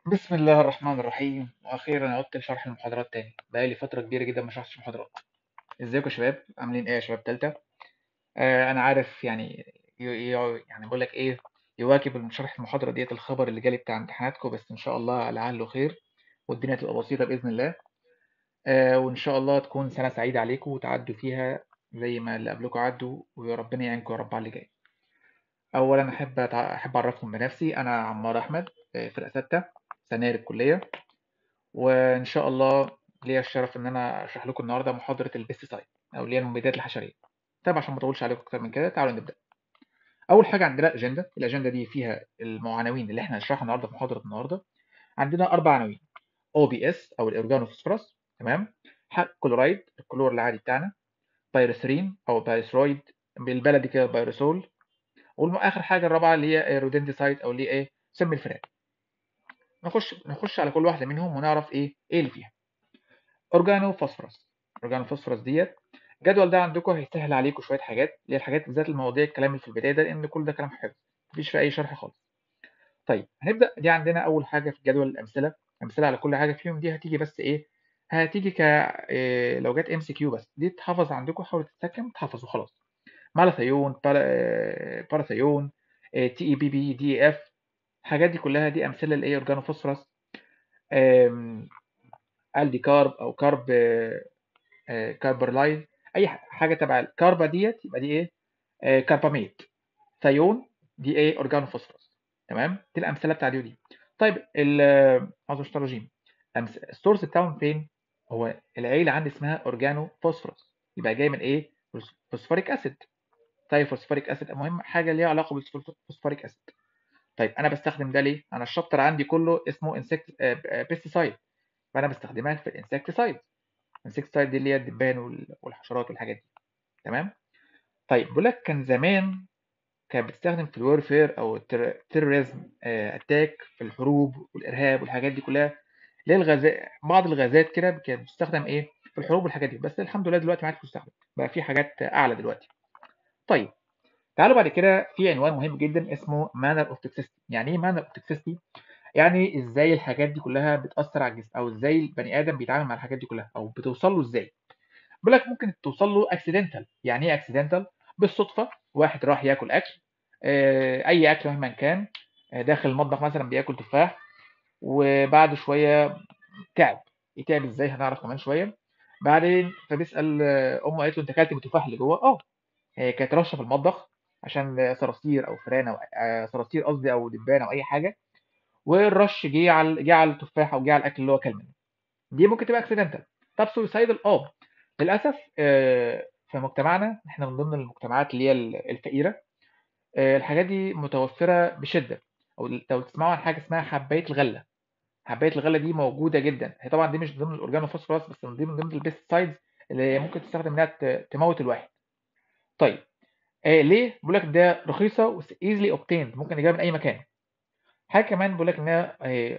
بسم الله الرحمن الرحيم واخيرا عدت لشرح المحاضرات تاني بقالي فتره كبيره جدا ما شرحتش محاضرات ازيكم يا شباب عاملين ايه يا شباب تالتة آه انا عارف يعني ي... ي... يعني بقول لك ايه يواكب من شرح المحاضره ديت الخبر اللي جالي بتاع امتحاناتكم بس ان شاء الله لعله خير والدنيا تبقى بسيطه باذن الله آه وان شاء الله تكون سنه سعيده عليكم وتعدوا فيها زي ما اللي قبلكم عدوا وربنا يعينكم يا رب على اللي جاي اولا احب أتع- احب اعرفكم بنفسي انا عمار احمد آه، فرقه سته سنه الكليه وإن شاء الله ليا الشرف إن أنا أشرح لكم النهاردة محاضرة البيستيسايد أو اللي هي المبيدات الحشرية. طيب عشان ما أطولش عليكم أكتر من كده تعالوا نبدأ. أول حاجة عندنا أجندة، الأجندة دي فيها العناوين اللي إحنا هنشرحها النهاردة في محاضرة النهاردة. عندنا أربع عناوين OBS أو الأورجانوفوسفورس تمام؟ حق كلورايد الكلور العادي بتاعنا بايروثرين أو بايروثرويد بالبلدي كده بايروسول وآخر حاجة الرابعة اللي هي رودنتيسايد أو اللي هي إيه؟ سم الفئران. نخش نخش على كل واحدة منهم ونعرف إيه إيه اللي فيها. اورجانو فوسفورس اورجانو فوسفورس ديت الجدول ده عندكم هيسهل عليكم شويه حاجات اللي هي الحاجات بالذات المواضيع الكلام اللي في البدايه ده لان كل ده كلام حفظ مفيش فيه اي شرح خالص طيب هنبدا دي عندنا اول حاجه في جدول الامثله امثله على كل حاجه فيهم دي هتيجي بس ايه هتيجي ك إيه لو جت ام سي كيو بس دي تحفظ عندكم حاول تتسكن تحفظ وخلاص مالاثيون بارا- آه، باراثيون تي اي بي بي دي اف الحاجات دي كلها دي امثله لايه اورجانو فوسفورس الدي كارب او كارب آه، آه، كاربرلايز اي ح- حاجه تبع الكاربا ديت يبقى دي ايه آه، كارباميت ثيون دي ايه اورجانو فوسفورس تمام دي الامثله بتاع دي ودي طيب ال عاوز اشتغل رجيم أمس- السورس بتاعهم فين هو العيله عندي اسمها اورجانو فوسفورس يبقى جاي من ايه فوسفوريك اسيد طيب فوسفوريك اسيد المهم حاجه ليها علاقه بالفوسفوريك اسيد طيب انا بستخدم ده ليه انا الشابتر عندي كله اسمه انسكت بيستيسايد فانا بستخدمها في الانسكتيسايد الانسكتيسايد دي اللي هي الدبان وال- والحشرات والحاجات دي تمام طيب بيقول لك كان زمان كانت بتستخدم في الورفير او التيروريزم اتاك في الحروب والارهاب والحاجات دي كلها اللي هي الغازات بعض الغازات كده كانت بتستخدم ايه في الحروب والحاجات دي بس الحمد لله دلوقتي ما عادش بتستخدم بقى في حاجات اعلى دلوقتي طيب تعالوا بعد كده في عنوان مهم جدا اسمه مانر اوف توكسيستي يعني ايه مانر اوف توكسيستي يعني ازاي الحاجات دي كلها بتاثر على الجسم او ازاي البني ادم بيتعامل مع الحاجات دي كلها او بتوصل له ازاي بيقول لك ممكن توصل له اكسيدنتال يعني ايه اكسيدنتال بالصدفه واحد راح ياكل اكل آه، اي اكل مهما كان آه، داخل المطبخ مثلا بياكل تفاح وبعد شويه تعب يتعب ازاي هنعرف كمان شويه بعدين فبيسال آه، امه قالت له انت اكلت من التفاح اللي جوه اه هي كانت رشه في المطبخ عشان صراصير او فئران او آه، صراصير قصدي او دبان او اي حاجه والرش جه على جه على التفاح او جه على الاكل اللي هو كل منه دي ممكن تبقى اكسيدنتال طب سويسايدال اه للاسف آه، في مجتمعنا احنا من ضمن المجتمعات اللي هي الفقيره آه، الحاجات دي متوفره بشده او لو تسمعوا عن حاجه اسمها حبايه الغله حبايه الغله دي موجوده جدا هي طبعا دي مش ضمن الاورجانوفوسفورس بس من ضمن ضمن البيستسايدز اللي ممكن تستخدم انها ت- تموت الواحد طيب آه ليه بيقول لك ده رخيصه و easily obtained ممكن نجيبها من اي مكان حاجه كمان بيقول لك انها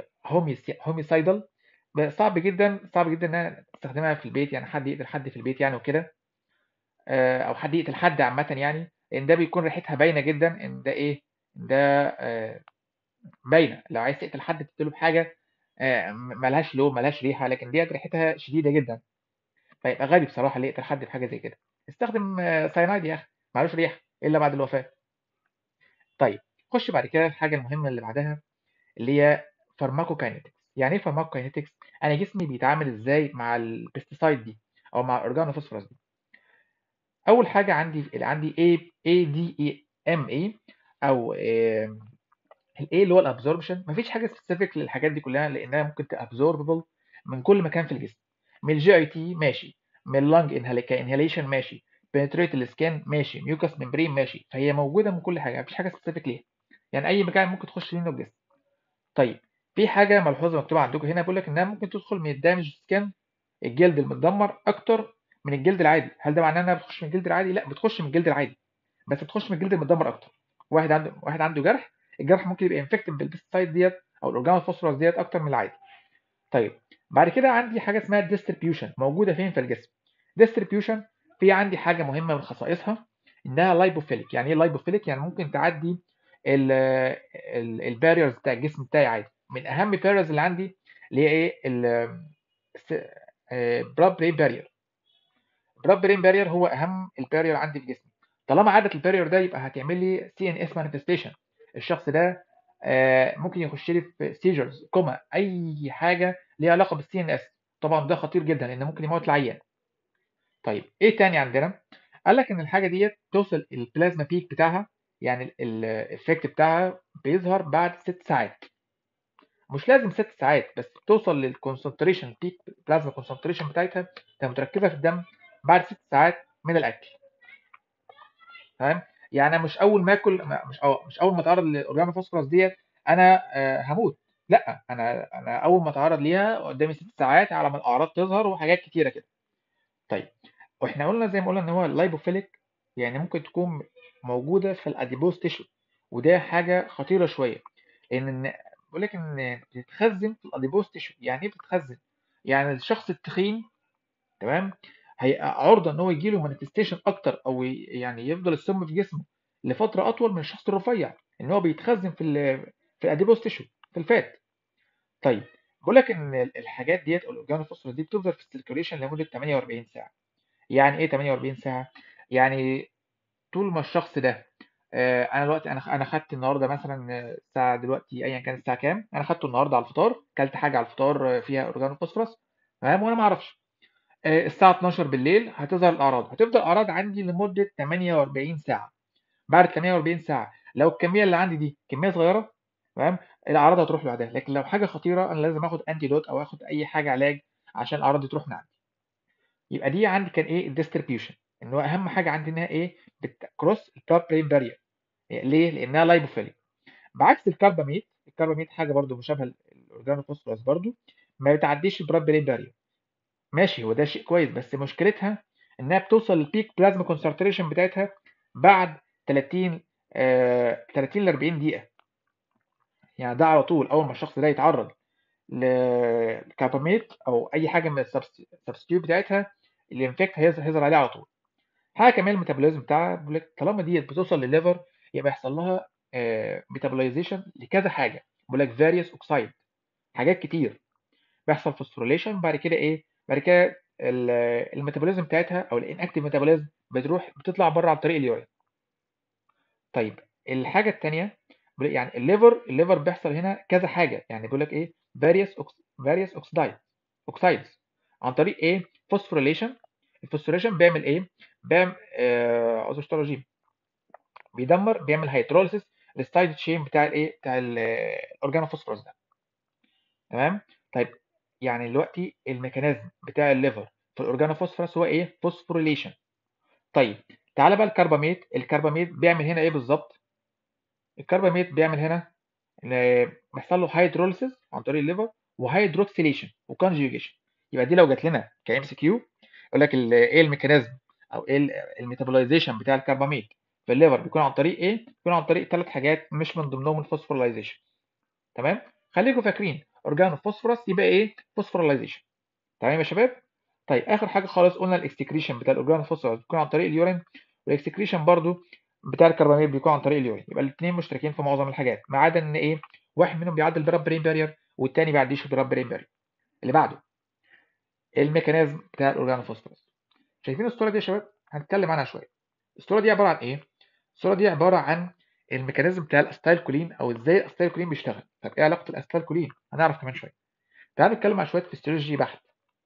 هوميسايدال صعب جدا صعب جدا ان انا استخدمها في البيت يعني حد يقتل حد في البيت يعني وكده آه، او حد يقتل حد عامه يعني لان ده بيكون ريحتها باينه جدا ان ده ايه ده آه، باينه لو عايز تقتل حد تقتله بحاجه آه، م- ملهاش لون ملهاش ريحه لكن ديت ريحتها شديده جدا فيبقى غبي بصراحه اللي يقتل حد بحاجه زي كده استخدم آه، ساينايد يا اخي ملوش ريحه الا بعد الوفاه طيب خش بعد كده الحاجه المهمه اللي بعدها اللي هي فارماكوكاينetics يعني ايه فارماكوكاينetics انا جسمي بيتعامل ازاي مع البيستيسايد دي او مع الاورجانوفوسفورس دي اول حاجه عندي اللي عندي A A D E M A او الاي اللي هو الابزوربشن مفيش حاجه سبيسيفيك للحاجات دي كلها لانها ممكن تابزوربل من كل مكان في الجسم من الجي اي تي ماشي من اللنج كانهاليشن ماشي بنتريت السكان ماشي ميوكس ممبرين ماشي فهي موجوده من كل حاجه مفيش حاجه سبيسيفيك ليها يعني اي مكان ممكن تخش منه الجسم طيب في حاجه ملحوظه مكتوبه عندكم هنا بيقول لك انها ممكن تدخل من الدامج سكان الجلد المتدمر اكتر من الجلد العادي هل ده معناه انها بتخش من الجلد العادي لا بتخش من الجلد العادي بس بتخش من الجلد المتدمر اكتر واحد عنده واحد عنده جرح الجرح ممكن يبقى انفكتد بالبيستايد ديت او الاورجانو فوسفورس ديت اكتر من العادي طيب بعد كده عندي حاجه اسمها ديستريبيوشن موجوده فين في الجسم ديستريبيوشن في عندي حاجه مهمه من خصائصها انها لايبوفيليك يعني ايه لايبوفيليك يعني ممكن تعدي الباريرز بتاع الجسم بتاعي عادي من اهم باريرز اللي عندي اللي هي ايه البلاد برين بارير البلاد برين بارير هو اهم البارير عندي في جسمي طالما عدت البارير ده يبقى هتعمل لي سي ان اس مانيفستيشن الشخص ده آه، ممكن يخش لي في سيجرز كوما اي حاجه ليها علاقه بالسي ان اس طبعا ده خطير جدا لان ممكن يموت العيان طيب ايه تاني عندنا قال لك ان الحاجه ديت توصل البلازما بيك بتاعها يعني الافكت بتاعها بيظهر بعد ست ساعات مش لازم ست ساعات بس بتوصل للكونسنتريشن بيك بلازما كونسنتريشن بتاعتها تبقى متركزه في الدم بعد ست ساعات من الاكل تمام يعني مش اول ما اكل مش أو مش اول ما اتعرض للاورجانو فوسفورس ديت انا آه، هموت لا انا انا اول ما اتعرض ليها قدامي ست ساعات على ما الاعراض تظهر وحاجات كتيره كده طيب واحنا قلنا زي ما قلنا ان هو اللايبوفيليك يعني ممكن تكون موجوده في الاديبوز تيشو وده حاجه خطيره شويه لان بقول لك ان بتتخزن في الاديبوز تيشو يعني ايه بتتخزن يعني الشخص التخين تمام هيبقى عرضه ان هو يجي له مانيفستيشن اكتر او يعني يفضل السم في جسمه لفتره اطول من الشخص الرفيع ان هو بيتخزن في ال في الاديبوز تيشو في الفات طيب بقول لك ان الحاجات ديت الاورجانوفوسفورس دي بتفضل في السيركيوليشن لمده 48 ساعه يعني ايه 48 ساعه يعني طول ما الشخص ده آه، انا دلوقتي انا انا خدت النهارده مثلا الساعه دلوقتي ايا كان الساعه كام انا خدته النهارده على الفطار كلت حاجه على الفطار فيها اورجانوفوسفورس تمام وانا ما اعرفش آه، الساعه 12 بالليل هتظهر الاعراض هتفضل الاعراض عندي لمده 48 ساعه بعد 48 ساعه لو الكميه اللي عندي دي كميه صغيره تمام الاعراض هتروح لوحدها لكن لو حاجه خطيره انا لازم اخد انتي دوت او اخد اي حاجه علاج عشان الاعراض دي تروح من عندي يبقى دي عندي كان ايه الديستريبيوشن ان هو اهم حاجه عندي انها ايه بتكروس البلاد برين بارير ليه لانها لايبوفيليك بعكس الكرباميت الكرباميت حاجه برده مشابهه للاورجانوفوسفورس برده ما بتعديش البلاد برين بارير ماشي هو ده شيء كويس بس مشكلتها انها بتوصل للبيك بلازما كونسنتريشن بتاعتها بعد 30 آه 30 ل 40 دقيقه يعني ده على طول اول ما الشخص ده يتعرض لكارباميت او اي حاجه من السبستيوت بتاعتها الانفكت هيظهر عليه على طول حاجه كمان الميتابوليزم بتاعها بيقول لك طالما ديت بتوصل للليفر يبقى يحصل لها ميتابولايزيشن لكذا حاجه بيقول لك فاريوس اوكسايد حاجات كتير بيحصل فوسفوريليشن بعد كده ايه بعد كده الميتابوليزم بتاعتها او الانكتيف ميتابوليزم بتروح بتطلع بره عن طريق اليورين طيب الحاجه الثانيه يعني الليفر الليفر بيحصل هنا كذا حاجه يعني بيقول لك ايه فاريوس فاريوس اوكسايد اوكسايدز عن طريق ايه فوسفوريليشن الفوسفوريليشن بيعمل ايه بيعمل آه رجيم بيدمر بيعمل هيدروليسيس للسايد تشين بتاع الايه بتاع الاورجانوفوسفورس ده تمام طيب يعني دلوقتي الميكانيزم بتاع الليفر في الاورجانوفوسفورس هو ايه فوسفوريليشن طيب تعالى بقى الكرباميت الكرباميت بيعمل هنا ايه بالظبط الكرباميت بيعمل هنا بيحصل له هيدروليسيس عن طريق الليفر وهيدروكسيليشن وكونجيوجيشن يبقى دي لو جات لنا كام سي كيو يقول لك ايه الميكانيزم او ايه الميتابولايزيشن بتاع الكرباميت في الليفر بيكون عن طريق ايه بيكون عن طريق ثلاث حاجات مش من ضمنهم الفوسفورلايزيشن تمام خليكم فاكرين اورجانو فوسفورس يبقى ايه فوسفورلايزيشن تمام يا شباب طيب اخر حاجه خالص قلنا الاكسكريشن بتاع الاورجانو فوسفورس بيكون عن طريق اليورين والاكسكريشن برضو بتاع الكرباميد بيكون عن طريق اليورين يبقى الاثنين مشتركين في معظم الحاجات ما عدا ان ايه واحد منهم بيعدي البراب برين بارير والثاني بيعديش البراب برين بارير اللي بعده الميكانيزم بتاع الاورجانو فوسفورس شايفين الصوره دي يا شباب هنتكلم عنها شويه الصوره دي عباره عن ايه الصوره دي عباره عن الميكانيزم بتاع الاستايل كولين او ازاي الاستايل كولين بيشتغل طب ايه علاقه الاستايل كولين هنعرف كمان شويه تعالوا نتكلم عن شويه فيسيولوجي بحت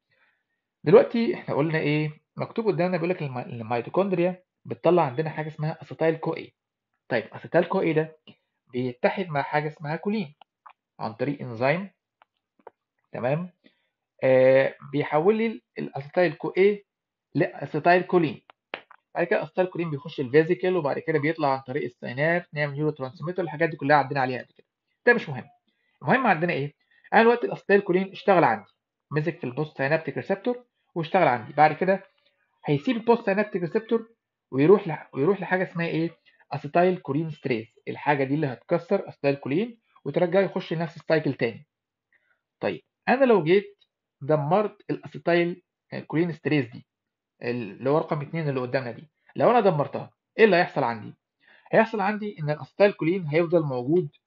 دلوقتي احنا قلنا ايه مكتوب قدامنا بيقول لك الميتوكوندريا بتطلع عندنا حاجه اسمها اسيتايل كو اي طيب اسيتايل كو اي ده بيتحد مع حاجه اسمها كولين عن طريق انزيم تمام آه بيحول لي الاسيتايل كو اي لاسيتايل كولين بعد كده الاسيتايل كولين بيخش الفيزيكال وبعد كده بيطلع عن طريق السيناب نعمل نيورو ترانسميتر الحاجات دي كلها عدينا عليها قبل كده ده مش مهم المهم عندنا ايه انا دلوقتي الاسيتايل كولين اشتغل عندي مسك في البوست سينابتيك ريسبتور واشتغل عندي بعد كده هيسيب البوست سينابتيك ريسبتور ويروح لح... ويروح لحاجه اسمها ايه اسيتايل كولين ستريس الحاجه دي اللي هتكسر اسيتايل كولين وترجعه يخش نفس السايكل تاني طيب انا لو جيت دمرت الاسيتايل كولين ستريس دي اللي هو رقم 2 اللي قدامنا دي لو انا دمرتها ايه اللي هيحصل عندي هيحصل عندي ان الاسيتايل كولين هيفضل موجود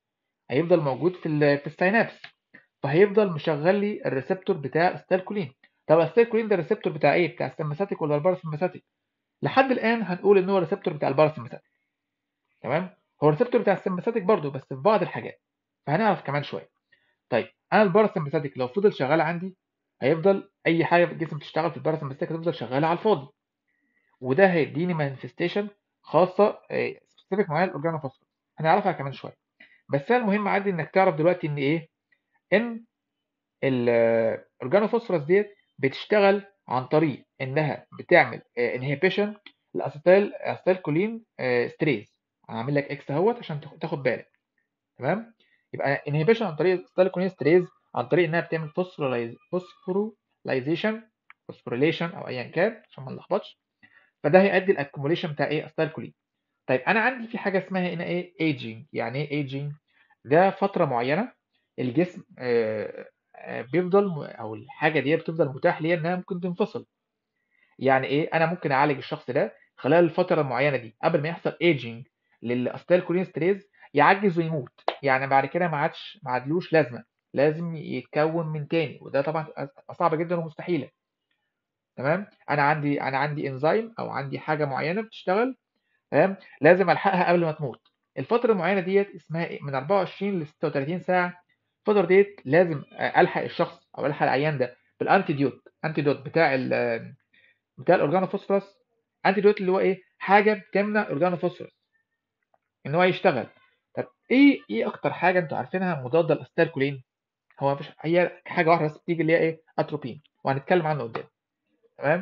هيفضل موجود في ال في السينابس فهيفضل مشغل لي الريسبتور بتاع الستالكولين طب الستالكولين ده الريسبتور بتاع ايه بتاع السمباثيك ولا الباراسمباثيك لحد الان هنقول ان هو الريسبتور بتاع الباراسمباثيك تمام هو الريسبتور بتاع السمباثيك برضه بس في بعض الحاجات فهنعرف كمان شويه طيب انا الباراسمباثيك لو فضل شغال عندي هيفضل اي حاجه في الجسم تشتغل في الباراسمباثيك هتفضل شغاله على الفاضي وده هيديني مانيفستيشن خاصه سبيسيفيك معايا الاورجانوفوسفورس هنعرفها كمان شويه بس انا المهم عندي انك تعرف دلوقتي ان ايه ان الاورجانوفوسفورس ديت بتشتغل عن طريق انها بتعمل انهيبيشن الاسيتيل اسيتيل كولين ستريز هعمل لك اكس اهوت عشان تاخد بالك تمام يبقى انهيبيشن عن طريق الاسيتيل كولين ستريز عن طريق انها بتعمل فوسفوريلايزيشن فوسفوريليشن او ايا كان عشان ما نلخبطش فده هيؤدي الاكيوميليشن بتاع ايه اسيتيل كولين طيب انا عندي في حاجه اسمها هنا ايه ايجينج يعني ايه ايجينج ده فتره معينه الجسم آه بيفضل او الحاجه دي بتفضل متاح ليا انها ممكن تنفصل يعني ايه انا ممكن اعالج الشخص ده خلال الفتره المعينه دي قبل ما يحصل ايجينج للاستال كولين ستريز يعجز ويموت يعني بعد كده ما عادش ما عادلوش لازمه لازم يتكون من تاني وده طبعا صعب جدا ومستحيله تمام انا عندي انا عندي انزيم او عندي حاجه معينه بتشتغل تمام لازم الحقها قبل ما تموت الفتره المعينه ديت اسمها إيه؟ من 24 ل 36 ساعه الفتره ديت لازم الحق الشخص او الحق العيان ده بالانتيديوت انتيدوت بتاع ال بتاع الاورجانوفوسفورس انتيدوت اللي هو ايه حاجه بتمنع الاورجانوفوسفورس ان هو يشتغل طب ايه ايه اكتر حاجه انتوا عارفينها مضاده للاستالكولين هو مفيش هي حاجه واحده بس بتيجي اللي هي ايه اتروبين وهنتكلم عنه قدام تمام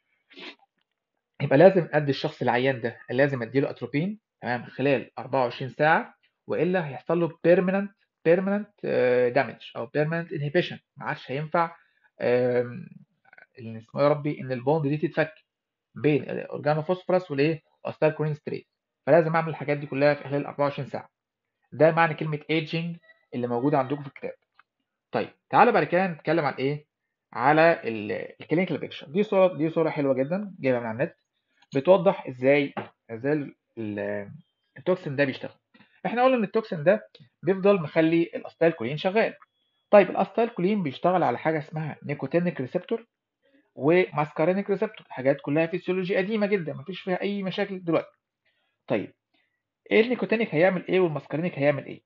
يبقى لازم ادي الشخص العيان ده لازم اديله اتروبين تمام خلال 24 ساعه والا هيحصل له بيرمننت بيرمننت دامج او بيرمننت انهبيشن ما عادش هينفع اللي اسمه يا ربي ان البوند دي تتفك بين الاورجانوفوسفورس والايه استالكولين ستريت فلازم اعمل الحاجات دي كلها في خلال 24 ساعه ده معنى كلمه ايجينج اللي موجوده عندكم في الكتاب طيب تعالى بعد كده نتكلم عن ايه على الكلينيكال بيكتشر دي صوره دي صوره حلوه جدا جايبها من على النت بتوضح ازاي ازاي التوكسين ده بيشتغل احنا قلنا ان التوكسين ده بيفضل مخلي الاستالكولين شغال طيب الاستالكولين بيشتغل على حاجه اسمها نيكوتينيك ريسبتور وماسكارينيك ريسبتور حاجات كلها فيسيولوجي قديمه جدا مفيش فيها اي مشاكل دلوقتي طيب ايه النيكوتينيك هيعمل ايه والماسكارينيك هيعمل ايه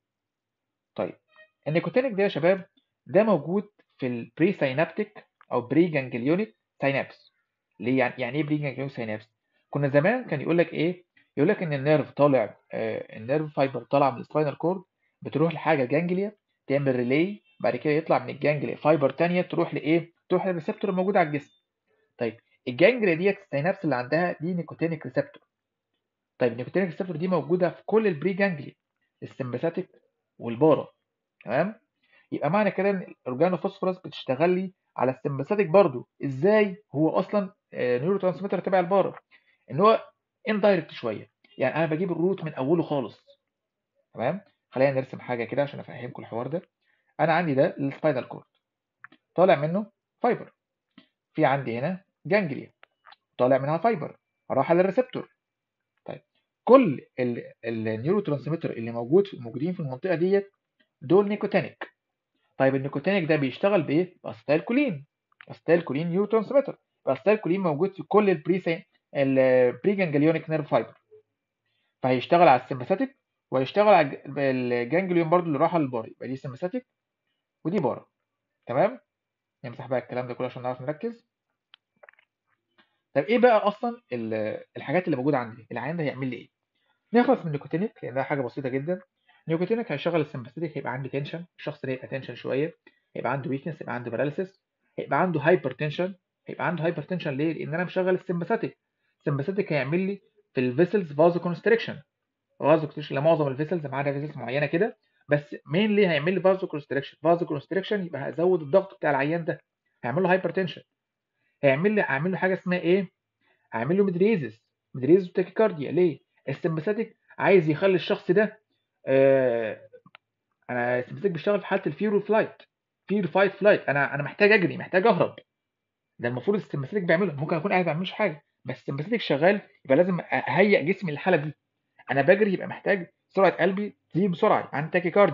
طيب النيكوتينيك ده يا شباب ده موجود في البري ساينابتيك او بري جانجليونيك ساينابس ليه يعني يعني ايه بري جانجليونيك ساينابس كنا زمان كان يقول لك ايه يقول لك ان النيرف طالع آه النيرف فايبر طالع من السباينال كورد بتروح لحاجه جانجليا تعمل ريلي بعد كده يطلع من الجانجليا فايبر تانية تروح لايه تروح للريسبتور الموجود على الجسم طيب الجانجليا ديت السينابس اللي عندها دي نيكوتينيك ريسبتور طيب النيكوتينيك ريسبتور دي موجوده في كل البري جانجليا السمباثيك والبارا تمام يبقى معنى كده ان الاورجانوفوسفورس بتشتغل لي على السمباثيك برضو ازاي هو اصلا نيورو ترانسميتر تبع البارا ان هو اندايركت شويه يعني انا بجيب الروت من اوله خالص تمام خلينا نرسم حاجه كده عشان افهمكم الحوار ده انا عندي ده السباينال كورد طالع منه فايبر في عندي هنا جانجليا طالع منها فايبر راح على الريسبتور طيب كل النيورو ترانسميتر اللي موجود موجودين في المنطقه ديت دول نيكوتينيك طيب النيكوتينيك ده بيشتغل بايه باستايل كولين استايل كولين نيورو ترانسميتر باستايل كولين موجود في كل البري البري جانجليونيك نيرف فايبر فهيشتغل على السمباثيك وهيشتغل على الجانجليون برضو اللي راح للبارا يبقى دي سمباثيك ودي بارا تمام نمسح بقى الكلام ده كله عشان نعرف نركز طب ايه بقى اصلا الحاجات اللي موجوده عندي العيان ده هيعمل لي ايه نخلص من النيكوتينيك لان ده حاجه بسيطه جدا النيكوتينيك هيشغل السمباثيك هيبقى عندي تنشن الشخص ده هيبقى تنشن شويه هيبقى عنده ويكنس هيبقى عنده باراليسيس هيبقى عنده هايبر تنشن هيبقى عنده هايبر تنشن ليه لان انا مشغل السمباثيك السمباثيك هيعمل لي في الفيسلز فازو كونستريكشن فازو كونستريكشن لمعظم الفيسلز ما عدا فيسلز معينه كده بس مين ليه هيعمل لي فازو كونستريكشن فازو كونستريكشن يبقى هزود الضغط بتاع العيان ده هيعمل له هايبر تنشن هيعمل لي هعمل له حاجه اسمها ايه هعمل له مدريزس مدريزس تاكيكارديا ليه السمباثيك عايز يخلي الشخص ده آه انا السمباثيك بيشتغل في حاله الفير والفلايت فير فايت فلايت انا انا محتاج اجري محتاج اهرب ده المفروض السمباثيك بيعمله ممكن اكون قاعد ما بعملش حاجه بس السمباثيك شغال يبقى لازم اهيئ جسمي للحاله دي انا بجري يبقى محتاج سرعه قلبي تزيد بسرعه عن تاكيكارديا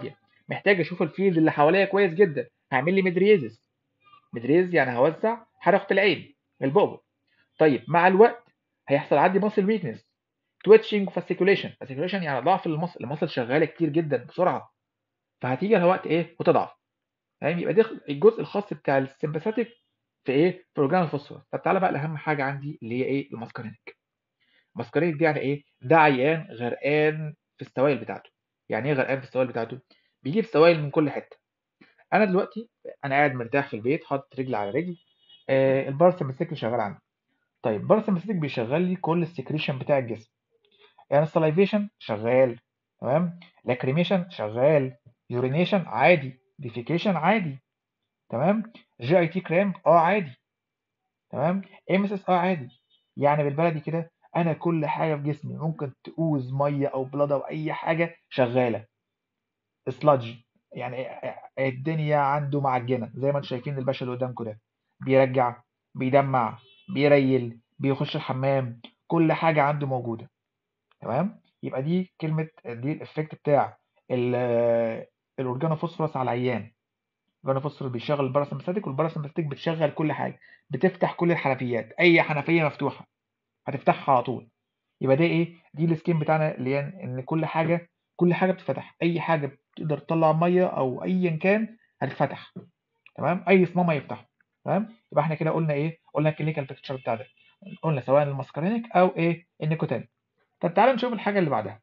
محتاج اشوف الفيلد اللي حواليا كويس جدا هعمل لي مدريزس مدريز يعني هوزع حركه العين البؤبؤ طيب مع الوقت هيحصل عندي ماسل ويكنس تويتشنج فاسيكوليشن فاسيكوليشن يعني ضعف المصل المصل شغاله كتير جدا بسرعه فهتيجي لها وقت ايه وتضعف فاهم يبقى ده الجزء الخاص بتاع السمباثيك في ايه في اورجان الفوسفور طب تعالى بقى لاهم حاجه عندي اللي هي ايه الماسكارينيك الماسكارينيك دي يعني ايه ده عيان غرقان في السوائل بتاعته يعني ايه غرقان في السوائل بتاعته بيجيب سوائل من كل حته انا دلوقتي انا قاعد مرتاح في البيت حاطط رجل على رجل آه الباراسمباثيك شغال عندي طيب الباراسمباثيك بيشغل لي كل السكريشن بتاع الجسم يعني السلايفيشن شغال تمام لاكريميشن شغال يورينيشن عادي ديفيكيشن عادي تمام جي اي تي كرامب اه عادي تمام ام اس اس اه عادي يعني بالبلدي كده انا كل حاجه في جسمي ممكن تؤوز ميه او بلاد او اي حاجه شغاله سلادج يعني الدنيا عنده معجنه زي ما انتم شايفين الباشا اللي قدامكم ده بيرجع بيدمع بيريل بيخش الحمام كل حاجه عنده موجوده تمام يبقى دي كلمه دي الافكت بتاع الاورجانوفوسفورس على العيان الاورجانوفوسفورس بيشغل الباراسمباثيك والباراسمباثيك بتشغل كل حاجه بتفتح كل الحنفيات اي حنفيه مفتوحه هتفتحها على طول يبقى ده ايه دي السكيم بتاعنا اللي يعني ان كل حاجه كل حاجه بتتفتح اي حاجه بتقدر تطلع ميه او ايا كان هتتفتح تمام اي صمام هيفتحه تمام يبقى احنا كده قلنا ايه قلنا الكلينيكال بيكتشر بتاع ده قلنا سواء الماسكارينيك او ايه النيكوتينيك طب تعالى نشوف الحاجه اللي بعدها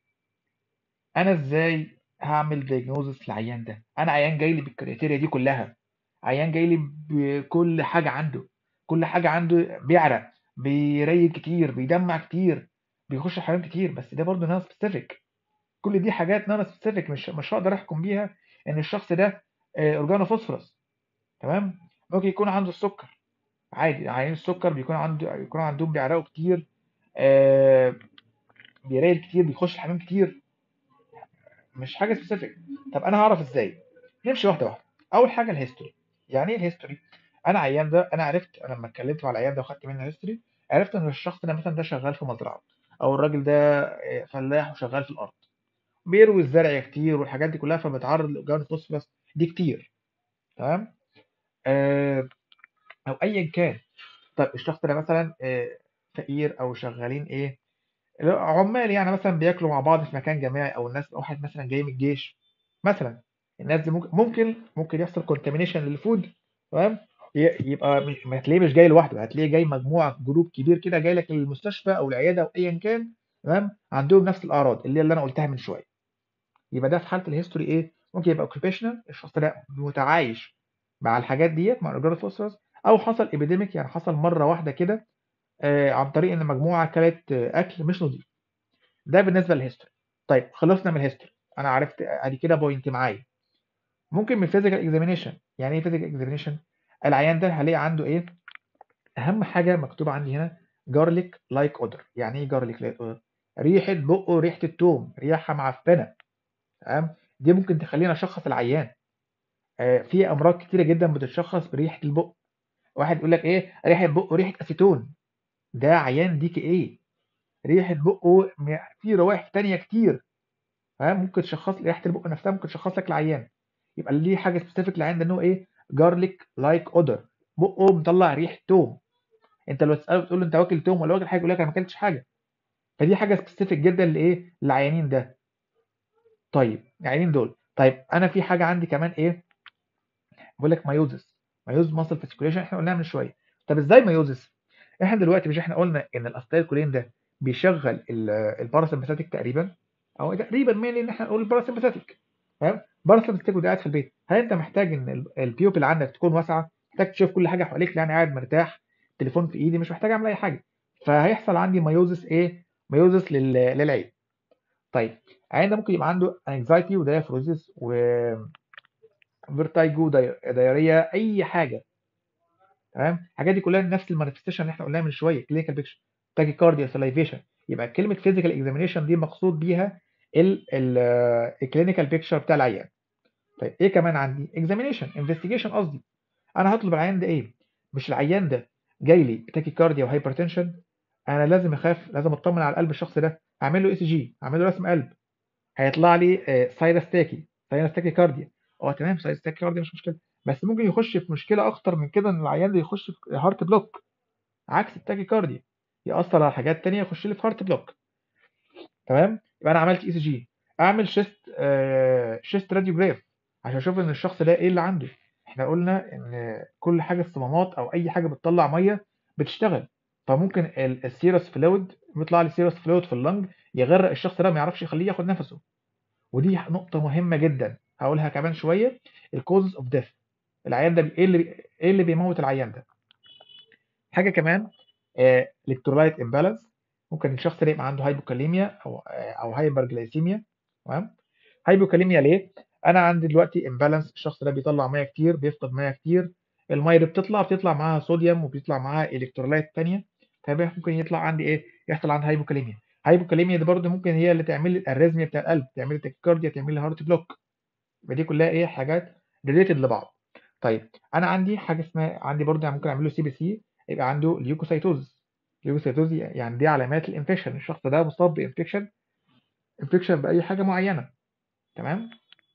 انا ازاي هعمل دايجنوزس للعيان ده انا عيان جاي لي بالكريتيريا دي كلها عيان جاي لي بكل حاجه عنده كل حاجه عنده بيعرق بيريل كتير بيدمع كتير بيخش حمام كتير بس ده برضه نون سبيسيفيك كل دي حاجات نون سبيسيفيك مش مش هقدر احكم بيها ان الشخص ده اورجانو فوسفورس تمام ممكن يكون عنده السكر عادي عيان السكر بيكون عنده يكون عندهم بيعرقوا كتير آه بيريل كتير بيخش الحمام كتير مش حاجه سبيسيفيك طب انا هعرف ازاي نمشي واحده واحده اول حاجه الهيستوري يعني ايه الهيستوري انا عيان ده انا عرفت انا لما اتكلمت مع العيان ده وخدت منه هيستوري عرفت ان الشخص ده مثلا ده شغال في مزرعه او الراجل ده فلاح وشغال في الارض بيروي الزرع كتير والحاجات دي كلها فبتعرض لاورجان فوسفورس دي كتير تمام آه او ايا كان طب الشخص ده مثلا آه فقير او شغالين ايه عمال يعني مثلا بياكلوا مع بعض في مكان جماعي او الناس واحد مثلا جاي من الجيش مثلا الناس دي ممكن ممكن ممكن يحصل كونتامينيشن للفود تمام يبقى ما هتلاقيه مش جاي لوحده هتلاقيه جاي مجموعه جروب كبير كده جاي لك للمستشفى او العياده او ايا كان تمام عندهم نفس الاعراض اللي اللي انا قلتها من شويه يبقى ده في حاله الهيستوري ايه ممكن يبقى اوكيبيشنال الشخص ده متعايش مع الحاجات ديت مع الاورجانو فوسفورس او حصل ابيديميك يعني حصل مره واحده كده آه عن طريق ان مجموعه كلت آه اكل مش نظيف ده بالنسبه للهيستوري طيب خلصنا من الهيستوري انا عرفت ادي كده بوينت معايا ممكن من فيزيكال اكزامينيشن يعني ايه فيزيكال اكزامينيشن العيان ده هلاقي عنده ايه اهم حاجه مكتوبه عندي هنا جارليك لايك اودر يعني ايه جارليك لايك اودر ريحه بقه ريحه التوم ريحه معفنه تمام دي ممكن تخلينا اشخص العيان آه في امراض كتيره جدا بتتشخص بريحه البق واحد يقول لك ايه ريحه بقه ريحه اسيتون ده عيان ديك ايه ريحه بقه في روائح تانية كتير تمام ممكن تشخص ريحه البق نفسها ممكن تشخص لك العيان يبقى ليه حاجه سبيسيفيك للعيان ده ان هو ايه جارليك لايك اودر بقه مطلع ريحه توم انت لو تساله تقول له انت واكل توم ولا واكل حاجه يقول لك انا ما اكلتش حاجه فدي حاجه سبيسيفيك جدا لايه للعيانين ده طيب العيانين دول طيب انا في حاجه عندي كمان ايه بقول لك مايوزس مايوز ماسل فاسكوليشن احنا قلناها من شويه طب ازاي مايوزس احنا دلوقتي مش احنا قلنا ان الاستايل كولين ده بيشغل الباراسمباثيك تقريبا او تقريبا مين ان احنا نقول الباراسمباثيك تمام باراسمباثيك وده قاعد في البيت هل انت محتاج ان البيوبل عندك تكون واسعه محتاج تشوف كل حاجه حواليك يعني قاعد مرتاح تليفون في ايدي مش محتاج اعمل اي حاجه فهيحصل عندي مايوزس ايه مايوزس لل... للعين طيب العين ده ممكن يبقى عنده انكزايتي ودايفروزيس و فيرتايجو دايريا اي حاجه تمام الحاجات دي كلها نفس المانيفستيشن اللي احنا قلناها من شويه كلينيكال بيكشر تاكيكارديا سلايفيشن يبقى كلمه فيزيكال اكزامينيشن دي مقصود بيها الكلينيكال بيكشر بتاع العيان طيب ايه كمان عندي اكزامينيشن انفستيجيشن قصدي انا هطلب العيان ده ايه مش العيان ده جاي لي تاكيكارديا وهايبرتنشن انا لازم اخاف لازم اطمن على قلب الشخص ده اعمل له اي سي جي اعمل له رسم قلب هيطلع لي سايرس تاكي ساينس تاكيكارديا اه تمام ساينس تاكيكارديا مش مشكله بس ممكن يخش في مشكله اكتر من كده ان العيان ده يخش في هارت بلوك عكس التاكيكارديا يأثر على حاجات تانية يخش لي في هارت بلوك تمام يبقى انا عملت اي سي جي اعمل شيست آه شيست راديوجراف عشان اشوف ان الشخص ده ايه اللي عنده احنا قلنا ان كل حاجه الصمامات او اي حاجه بتطلع ميه بتشتغل فممكن السيروس فلويد بيطلع لي سيروس فلويد في اللنج يغرق الشخص ده ما يعرفش يخليه ياخد نفسه ودي نقطه مهمه جدا هقولها كمان شويه الكوزز اوف ديث العيان ده ايه اللي ايه اللي بيموت العيان ده حاجه كمان الكترولايت امبالانس ممكن الشخص ده يبقى عنده هايبوكاليميا او او هايبرجلايسيميا تمام هايبوكاليميا ليه انا عندي دلوقتي امبالانس الشخص ده بيطلع ميه كتير بيفقد ميه كتير الميه اللي بتطلع بتطلع معاها صوديوم وبيطلع معاها الكترولايت ثانيه فممكن يطلع عندي ايه يحصل عندي هايبوكاليميا هايبوكاليميا دي برضه ممكن هي اللي تعمل لي الاريزميا بتاع القلب تعمل لي تاكيكارديا تعمل لي هارت بلوك يبقى دي كلها ايه حاجات ريليتد لبعض طيب انا عندي حاجه اسمها عندي برضه ممكن اعمل له سي بي سي يبقى عنده ليوكوسايتوز ليوكوسايتوز يعني دي علامات الانفكشن الشخص ده مصاب بانفكشن انفكشن باي حاجه معينه تمام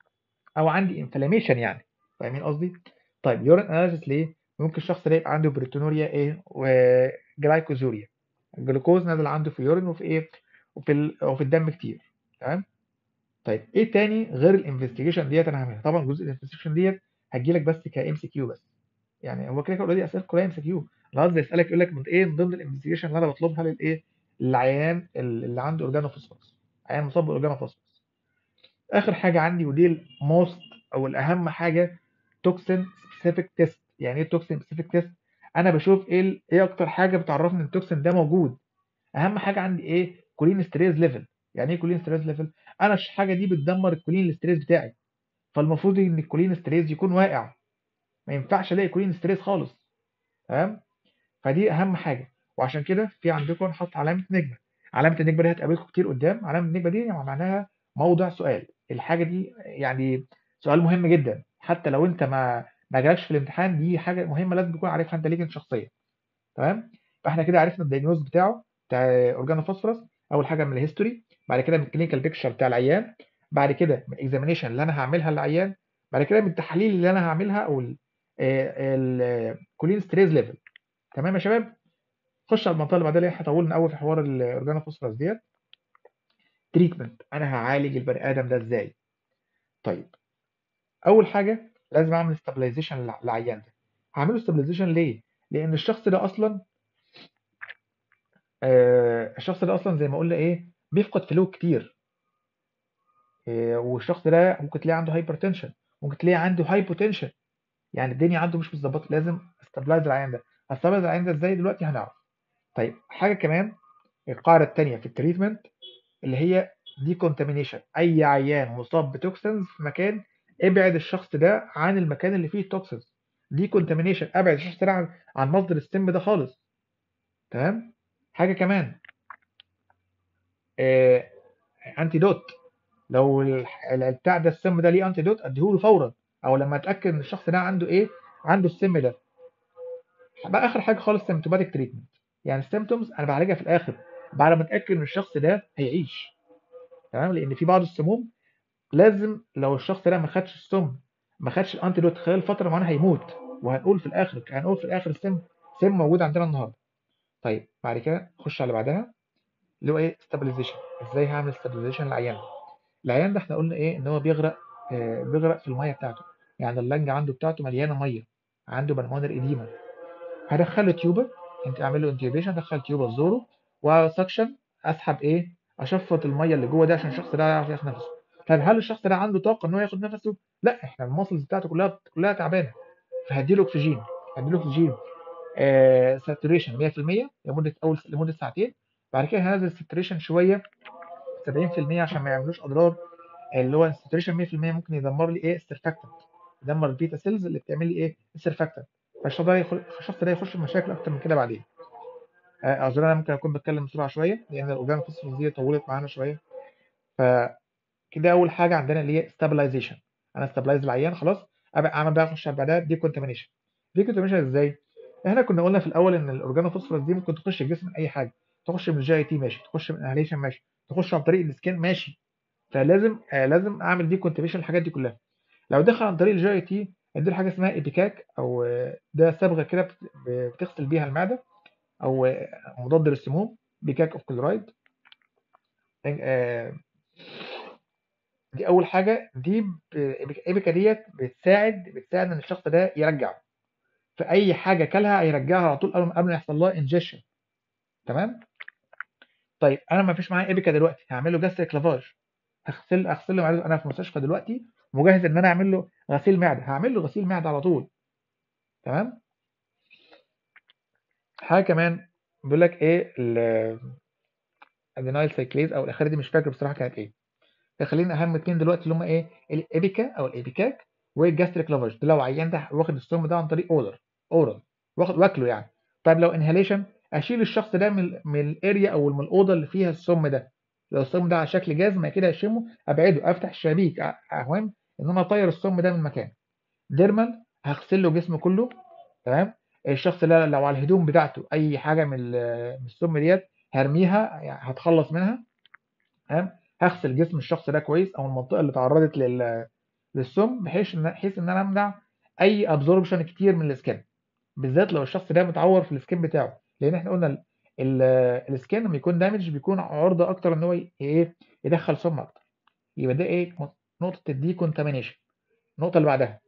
او عندي انفلاميشن يعني فاهمين قصدي طيب يورين اناليسيس ليه ممكن الشخص ده يبقى عنده بريتونوريا ايه وجلايكوزوريا الجلوكوز نازل عنده في اليورين وفي ايه وفي ال... وفي الدم كتير تمام طيب ايه تاني غير الانفستيجيشن ديت انا هعملها طبعا جزء الانفستيجيشن ديت هتجي لك بس كام سي كيو بس يعني هو كده اوريدي اسئله كلها ام سي كيو انا قصدي اسالك يقول لك من ايه من ضمن الانفستيجيشن اللي انا بطلبها للايه للعيان اللي عنده اورجانوفوسفورس عيان مصاب باورجانوفوسفورس اخر حاجه عندي ودي الموست او الاهم حاجه توكسين سبيسيفيك تيست يعني ايه توكسين سبيسيفيك تيست انا بشوف ايه ايه اكتر حاجه بتعرفني ان التوكسين ده موجود اهم حاجه عندي ايه كولين ستريز ليفل يعني ايه كولين ستريز ليفل انا الحاجه دي بتدمر الكولين ستريز بتاعي فالمفروض ان الكولين ستريز يكون واقع ما ينفعش الاقي كولين ستريز خالص تمام فدي اهم حاجه وعشان كده في عندكم حط علامه نجمه علامه النجمه دي هتقابلكم كتير قدام علامه النجمه دي يعني معناها موضع سؤال الحاجه دي يعني سؤال مهم جدا حتى لو انت ما ما جالكش في الامتحان دي حاجه مهمه لازم تكون عارفها انت ليك انت شخصيا تمام فاحنا كده عرفنا الدايجنوز بتاعه بتاع اورجانوفوسفورس اول حاجه من الهيستوري بعد كده من الكلينيكال بيكتشر بتاع العيان بعد كده من الاكزامينيشن اللي انا هعملها للعيان بعد كده من التحاليل اللي انا هعملها او الكولين ستريز ليفل تمام يا شباب خش على المنطقه اللي بعدها اللي احنا طولنا قوي في حوار الاورجانوفوسفورس ديت تريتمنت انا هعالج البني ادم ده ازاي طيب اول حاجه لازم اعمل ستابلايزيشن للعيان ده هعمله ستابلايزيشن ليه لان الشخص ده اصلا آه الشخص ده اصلا زي ما قلنا ايه بيفقد فلويد كتير آه والشخص ده ممكن تلاقي عنده هايبرتنشن ممكن تلاقي عنده هايبوتنشن يعني الدنيا عنده مش متظبطه لازم استابلايز العيان ده استابلايز العيان ده ازاي دلوقتي هنعرف طيب حاجه كمان القاعده الثانيه في التريتمنت اللي هي دي كونتامينيشن اي عيان مصاب بتوكسنز في مكان ابعد الشخص ده عن المكان اللي فيه التوكسنز دي كونتامينيشن ابعد الشخص ده عن, عن مصدر السم ده خالص تمام حاجه كمان آه... انتيدوت لو البتاع ده السم ده ليه انتيدوت اديهوله فورا او لما اتاكد ان الشخص ده عنده ايه عنده السم ده بقى اخر حاجه خالص سيمتوماتيك تريتمنت يعني السيمتومز انا بعالجها في الاخر بعد ما اتاكد ان الشخص ده هيعيش تمام لان في بعض السموم لازم لو الشخص ده ما خدش السم ما خدش الانتيدوت خلال فتره معينه هيموت وهنقول في الاخر هنقول في الاخر السم سم موجود عندنا النهارده طيب بعد كده نخش على اللي بعدها اللي هو ايه ستابلايزيشن ازاي هعمل ستابلايزيشن للعيان العيان ده احنا قلنا ايه ان هو بيغرق آه بيغرق في الميه بتاعته يعني اللنجه عنده بتاعته مليانه ميه عنده بالمونر اديما هدخله تيوبر انت اعمل له انتيوبيشن دخل تيوبر زوره وسكشن اسحب ايه اشفط الميه اللي جوه ده عشان الشخص ده يعرف ياخد نفسه طب هل الشخص ده عنده طاقه ان هو ياخد نفسه لا احنا الماسلز بتاعته كلها كلها تعبانه فهديله اكسجين هديله اكسجين آه ساتوريشن 100% لمده اول لمده ساعتين بعد كده هنزل الساتوريشن شويه 70% عشان ما يعملوش اضرار اللي هو الساتوريشن 100% ممكن يدمر لي ايه السيرفاكتنت يدمر البيتا سيلز اللي بتعمل لي ايه السيرفاكتنت فالشخص ده الشخص ده يخش في مشاكل اكتر من كده بعدين اعذر انا ممكن اكون بتكلم بسرعه شويه لان الاورجان فوسفورس دي طولت معانا شويه فكده اول حاجه عندنا اللي هي ستابلايزيشن انا استابلايز العيان خلاص ابقى اعمل بقى اخش على بعدها دي كونتامينيشن دي كونتامينيشن ازاي احنا كنا قلنا في الاول ان الاورجانو فوسفورس دي ممكن تخش الجسم من اي حاجه تخش من الجي اي تي ماشي تخش من انهاليشن ماشي تخش عن طريق السكين ماشي فلازم آه لازم اعمل دي كونتريبيوشن الحاجات دي كلها لو دخل عن طريق الجي اي تي اديله حاجه اسمها ايبيكاك او آه، ده صبغه كده بت- بتغسل بيها المعده او آه، مضاد للسموم بيكاك اوف كلورايد آه، دي اول حاجه دي ب- ايبيكا ديت بتساعد بتساعد ان الشخص ده يرجع في اي حاجه كلها هيرجعها على طول قبل ما قبل ما يحصل لها انجكشن تمام طيب انا ما فيش معايا ايبيكا دلوقتي هعمل له جاستريك لافاج هغسل اغسل له معدته انا في المستشفى دلوقتي مجهز ان انا اعمل له غسيل معده هعمل له غسيل معده على طول تمام حاجه كمان بيقول لك ايه الادينايل سايكليز او الاخيره دي مش فاكر بصراحه كانت ايه خلينا اهم اتنين دلوقتي اللي هم ايه الايبيكا او الايبيكاك والجاستريك لافاج ده لو عيان ده واخد السم ده عن طريق اورال اورال واخد واكله يعني طيب لو انهاليشن اشيل الشخص ده من من الاريا او من الاوضه اللي فيها السم ده لو السم ده على شكل جاز ما كده اشمه ابعده افتح الشبابيك المهم ان انا اطير السم ده من مكانه ديرمال هغسل له جسمه كله تمام الشخص ده لو على الهدوم بتاعته اي حاجه من ال- من السم ديت هرميها يعني هتخلص منها تمام هغسل جسم الشخص ده كويس او المنطقه اللي تعرضت لل... للسم بحيث ان بحيث ان انا امنع اي ابزوربشن كتير من السكين بالذات لو الشخص ده متعور في السكين بتاعه لان احنا قلنا ال... ال... السكين لما يكون دامج بيكون عرضه اكتر ان هو ي- ايه يدخل سم اكتر يبقى ده ايه نقطه الديكونتامينيشن النقطه اللي بعدها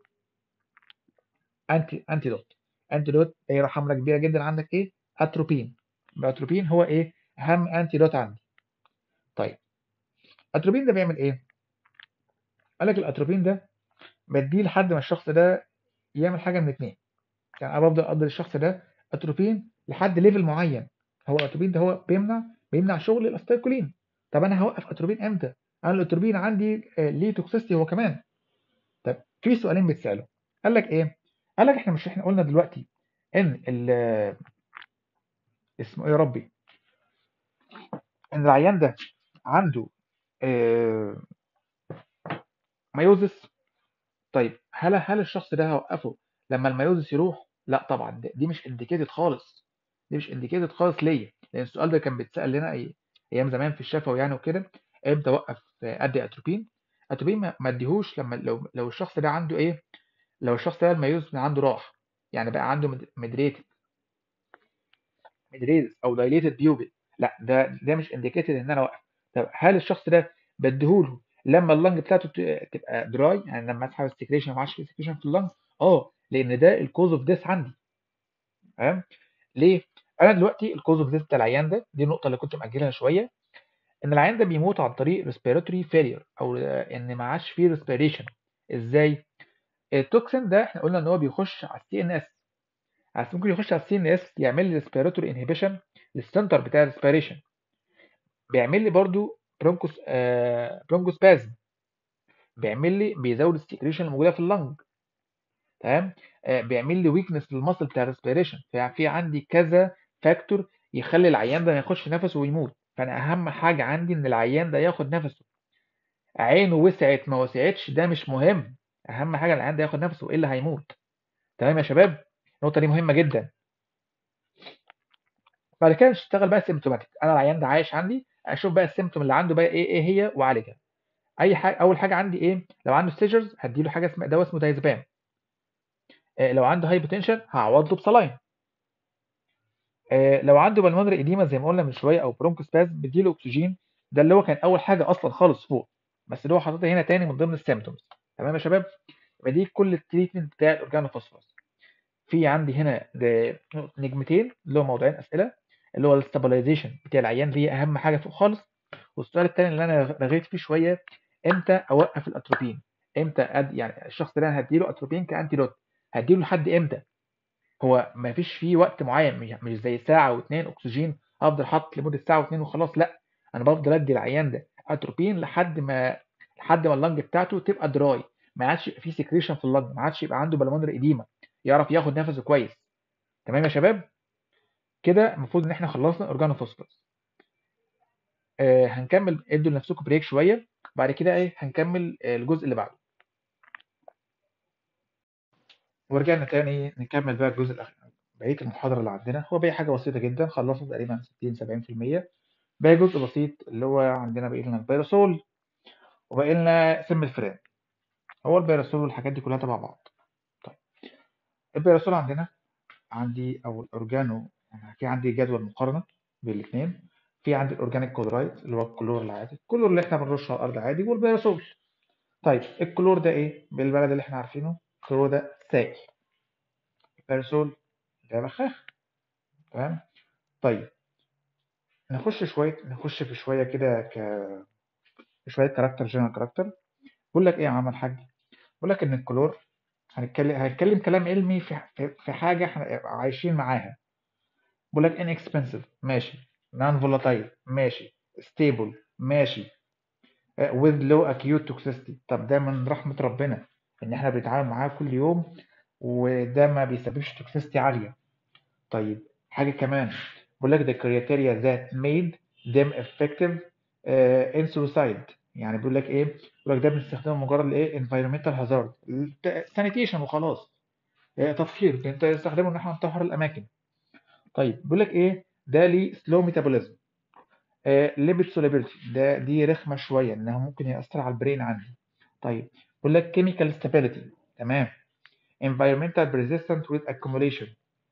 انتي انتي دوت انتي دوت هي حمله كبيره جدا عندك ايه اتروبين الاتروبين هو ايه اهم انتي دوت عندي طيب الاتروبين ده بيعمل ايه قال لك الاتروبين ده بديه لحد ما الشخص ده يعمل حاجه من اتنين يعني انا بفضل ادي الشخص ده اتروبين لحد ليفل معين هو الاتروبين ده هو بيمنع بيمنع شغل الاستيكولين طب انا هوقف اتروبين امتى انا الاتروبين عندي آه، ليه توكسيستي هو كمان طب في سؤالين بيتسالوا قال لك ايه قال لك احنا مش احنا قلنا دلوقتي ان ال اسمه ايه يا ربي ان العيان ده عنده آه، مايوزس طيب هل هل الشخص ده هوقفه لما المايوزس يروح لا طبعا دي دي مش انديكيتد خالص دي مش انديكيتد خالص ليا لان السؤال ده كان بيتسال لنا أي ايام زمان في الشفوي يعني وكده امتى اوقف آه، ادي اتروبين اتروبين ما ما اديهوش لما لو لو الشخص ده عنده ايه لو الشخص ده المايوزس من عنده راح يعني بقى عنده مدريتد مدريدس او دايليتد بيوبل لا ده ده مش انديكيتد ان انا اوقف طب هل الشخص ده بديهوله لما اللنج بتاعته ت- تبقى دراي يعني لما اسحب السكريشن ما عادش في سكريشن في اللنج اه لان ده الكوز اوف ديث عندي تمام ليه انا دلوقتي الكوز اوف ديث بتاع العيان ده دي النقطه اللي كنت مأجلها شويه ان العيان ده بيموت عن طريق ريسبيراتوري فيلير او آه، ان ما عادش فيه ريسبيريشن ازاي التوكسين ده احنا قلنا ان هو بيخش على السي ان اس بس ممكن يخش على السي ان اس يعمل لي ريسبيراتوري انهبيشن للسنتر بتاع الريسبيريشن بيعمل لي برضو برونكوس آه برونكوسبازم بيعمل لي بيزود السكريشن الموجوده في اللنج تمام آه بيعمل لي ويكنس للمصل بتاع الريسبيريشن ففي عندي كذا فاكتور يخلي العيان ده ما ياخدش نفسه ويموت فانا اهم حاجه عندي ان العيان ده ياخد نفسه عينه وسعت ما وسعتش ده مش مهم اهم حاجه العيان ده ياخد نفسه الا هيموت تمام يا شباب النقطه دي مهمه جدا بعد كده نشتغل بقى سيمتوماتيك انا العيان ده عايش عندي اشوف بقى السيمتوم اللي عنده بقى ايه ايه هي واعالجها اي حاجه اول حاجه عندي ايه لو عنده ستيجرز هديله حاجه اسمها دواء اسمه دايزبام آه لو عنده هايبوتنشن هعوض له بسلاين آه لو عنده بالمونري ايديما زي ما قلنا من شويه او برونكوسباز بديله اكسجين ده اللي هو كان اول حاجه اصلا خالص فوق بس اللي هو حاططها هنا تاني من ضمن السيمتومز تمام يا شباب يبقى دي كل التريتمنت بتاع الاورجانوفوسفورس في عندي هنا ده نجمتين اللي هو موضوعين اسئله اللي هو الاستابلايزيشن بتاع العيان دي اهم حاجه فوق خالص والسؤال الثاني اللي انا رغيت فيه شويه امتى اوقف الاتروبين امتى أد... يعني الشخص ده انا هديله اتروبين كانتي دوت هديله لحد امتى هو ما فيش فيه وقت معين مش مش زي ساعه واثنين اكسجين افضل حاطط لمده ساعه واثنين وخلاص لا انا بفضل ادي العيان ده اتروبين لحد ما لحد ما اللنج بتاعته تبقى دراي ما عادش يبقى فيه سكريشن في اللنج ما عادش يبقى عنده بالمونري ايديما يعرف ياخد نفسه كويس تمام يا شباب كده المفروض ان احنا خلصنا اورجانوفوسفورس آه هنكمل ادوا لنفسكم بريك شويه بعد كده ايه هنكمل آه، الجزء اللي بعده ورجعنا تاني نكمل بقى الجزء الاخير بقيه المحاضره اللي عندنا هو باقي حاجه بسيطه جدا خلصنا تقريبا 60 70% باقي جزء بسيط اللي هو عندنا باقي لنا البيراسول وباقي لنا سم الفئران هو البيراسول والحاجات دي كلها تبع بعض طيب البيراسول عندنا عندي او الاورجانو يعني في عندي جدول مقارنه بين الاثنين في عندي الاورجانيك كلورايد اللي هو الكلور العادي الكلور اللي احنا بنرشه على الارض عادي والبيراسول طيب الكلور ده ايه بالبلد اللي احنا عارفينه الكلور ده سائل البيراسول ده بخاخ تمام طيب نخش شويه نخش في شويه كده ك شويه كاركتر جنرال كاركتر بقول لك ايه يا عم الحاج بقول لك ان الكلور هنتكلم هنتكلم كلام علمي في في حاجه احنا عايشين معاها بقول لك inexpensive ماشي non volatile ماشي stable ماشي with low acute toxicity طب ده من رحمة ربنا ان احنا بنتعامل معاه كل يوم وده ما بيسببش toxicity عالية طيب حاجة كمان بقول لك the criteria that made them effective uh, in suicide يعني بيقول لك ايه بيقول لك ده بنستخدمه مجرد الايه environmental hazard sanitation وخلاص تطهير بنستخدمه ان احنا نطهر الاماكن طيب بيقول لك ايه ده ليه سلو ميتابوليزم ليبيد سوليبيلتي ده دي رخمه شويه انها ممكن ياثر على البرين عندي طيب بيقول لك كيميكال ستابيليتي تمام environmental persistent with accumulation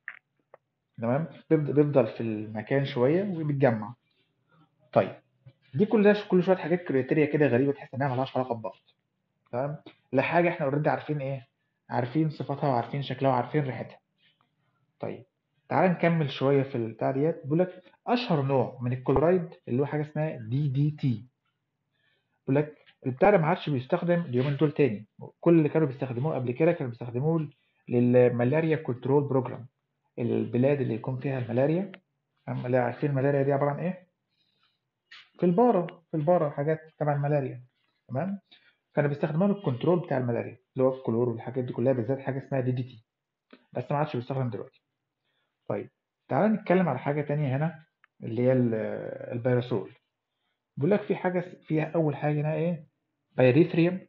تمام بيفضل في المكان شويه وبيتجمع طيب دي كلها كل شويه حاجات كريتيريا كده غريبه تحس انها مالهاش علاقه ببعض تمام لحاجه احنا اوريدي عارفين ايه عارفين صفاتها وعارفين شكلها وعارفين ريحتها طيب تعال نكمل شويه في البتاع ديت بيقول لك اشهر نوع من الكلورايد اللي هو حاجه اسمها دي دي تي بيقول لك البتاع ده ما عادش بيستخدم اليومين دول تاني كل اللي كانوا بيستخدموه قبل كده كانوا بيستخدموه للملاريا كنترول بروجرام البلاد اللي يكون فيها الملاريا اللي عارفين الملاريا دي عباره عن ايه في البارة في البارة حاجات تبع الملاريا تمام كانوا بيستخدموها للكنترول بتاع الملاريا اللي هو الكلور والحاجات دي كلها بالذات حاجه اسمها دي دي تي بس ما عادش بيستخدم دلوقتي طيب تعال نتكلم على حاجة تانية هنا اللي هي البيراسول بيقول لك في حاجة فيها أول حاجة هنا إيه بايريثريوم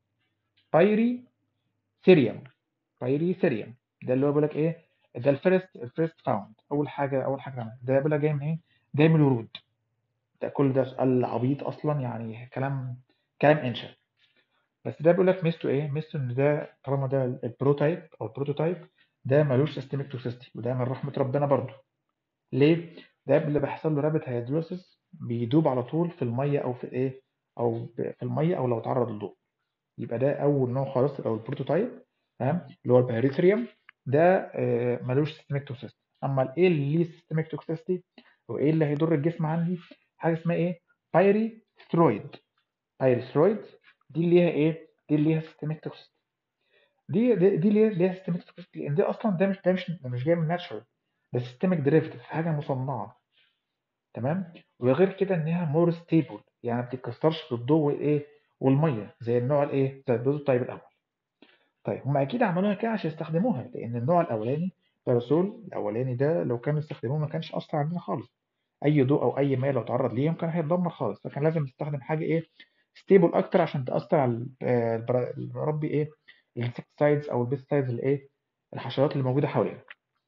بايري ثيريوم بايري ثيريوم ده اللي هو بيقول لك إيه ده الفيرست الفيرست فاوند أول حاجة أول حاجة ده بيقول لك جاي من إيه جاي من الورود ده كل ده سؤال عبيط أصلا يعني كلام كلام إنشاء بس ده بيقول لك ميزته إيه ميزته إن ده طالما ده البروتايب أو البروتوتايب ده ملوش سيستميك توكسيستي وده من رحمة ربنا برضه ليه؟ ده اللي بيحصل له رابط هيدروسيس بيدوب على طول في المية أو في إيه؟ أو في المية أو لو تعرض للضوء يبقى ده أول نوع خالص أو البروتوتايب تمام اللي هو البيريثريوم ده آه ملوش سيستميك توكسيستي أما الإيه اللي ليه سيستميك توكسيستي وإيه اللي هيضر الجسم عندي؟ حاجة اسمها إيه؟ بايري سترويد بايري سترويد دي اللي ليها إيه؟ دي اللي ليها سيستميك توكسيستي دي دي, دي ليه ليها سيستميك توكسيستي لان دي اصلا ده مش ده مش ده مش جاي من ناتشورال ده سيستميك ديريفيتيف حاجه مصنعه تمام وغير كده انها مور ستيبل يعني ما بتتكسرش بالضوء والايه والميه زي النوع الايه زي البروتوتايب الاول طيب هم اكيد عملوها كده عشان يستخدموها لان النوع الاولاني الباراسول الاولاني ده لو كانوا استخدموه ما كانش اثر عندنا خالص اي ضوء او اي ماء لو تعرض ليهم كان هيتدمر خالص فكان لازم نستخدم حاجه ايه ستيبل اكتر عشان تاثر على ربي ايه الانسكتسايدز او البيستايدز اللي ايه الحشرات اللي موجوده حوالينا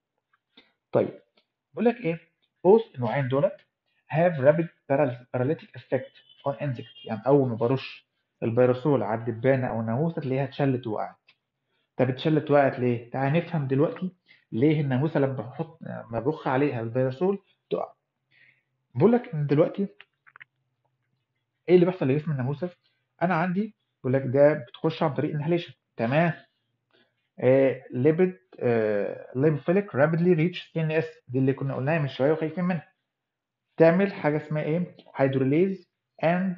طيب بقول لك ايه both النوعين دولت have rapid paralytic effect on insect يعني اول ما برش البيرسول على الدبانه او الناموسه تلاقيها اتشلت وقعت طب اتشلت وقعت ليه تعال نفهم دلوقتي ليه الناموسه لما بحط ما بخ عليها البيرسول تقع بقول لك ان دلوقتي ايه اللي بيحصل لجسم الناموسه انا عندي بقول لك ده بتخش عن طريق انهاليشن تمام ليبيد ليبوفيليك رابيدلي ريتش سي ان اس دي اللي كنا قلناها من شويه وخايفين منها تعمل حاجه اسمها ايه هيدروليز اند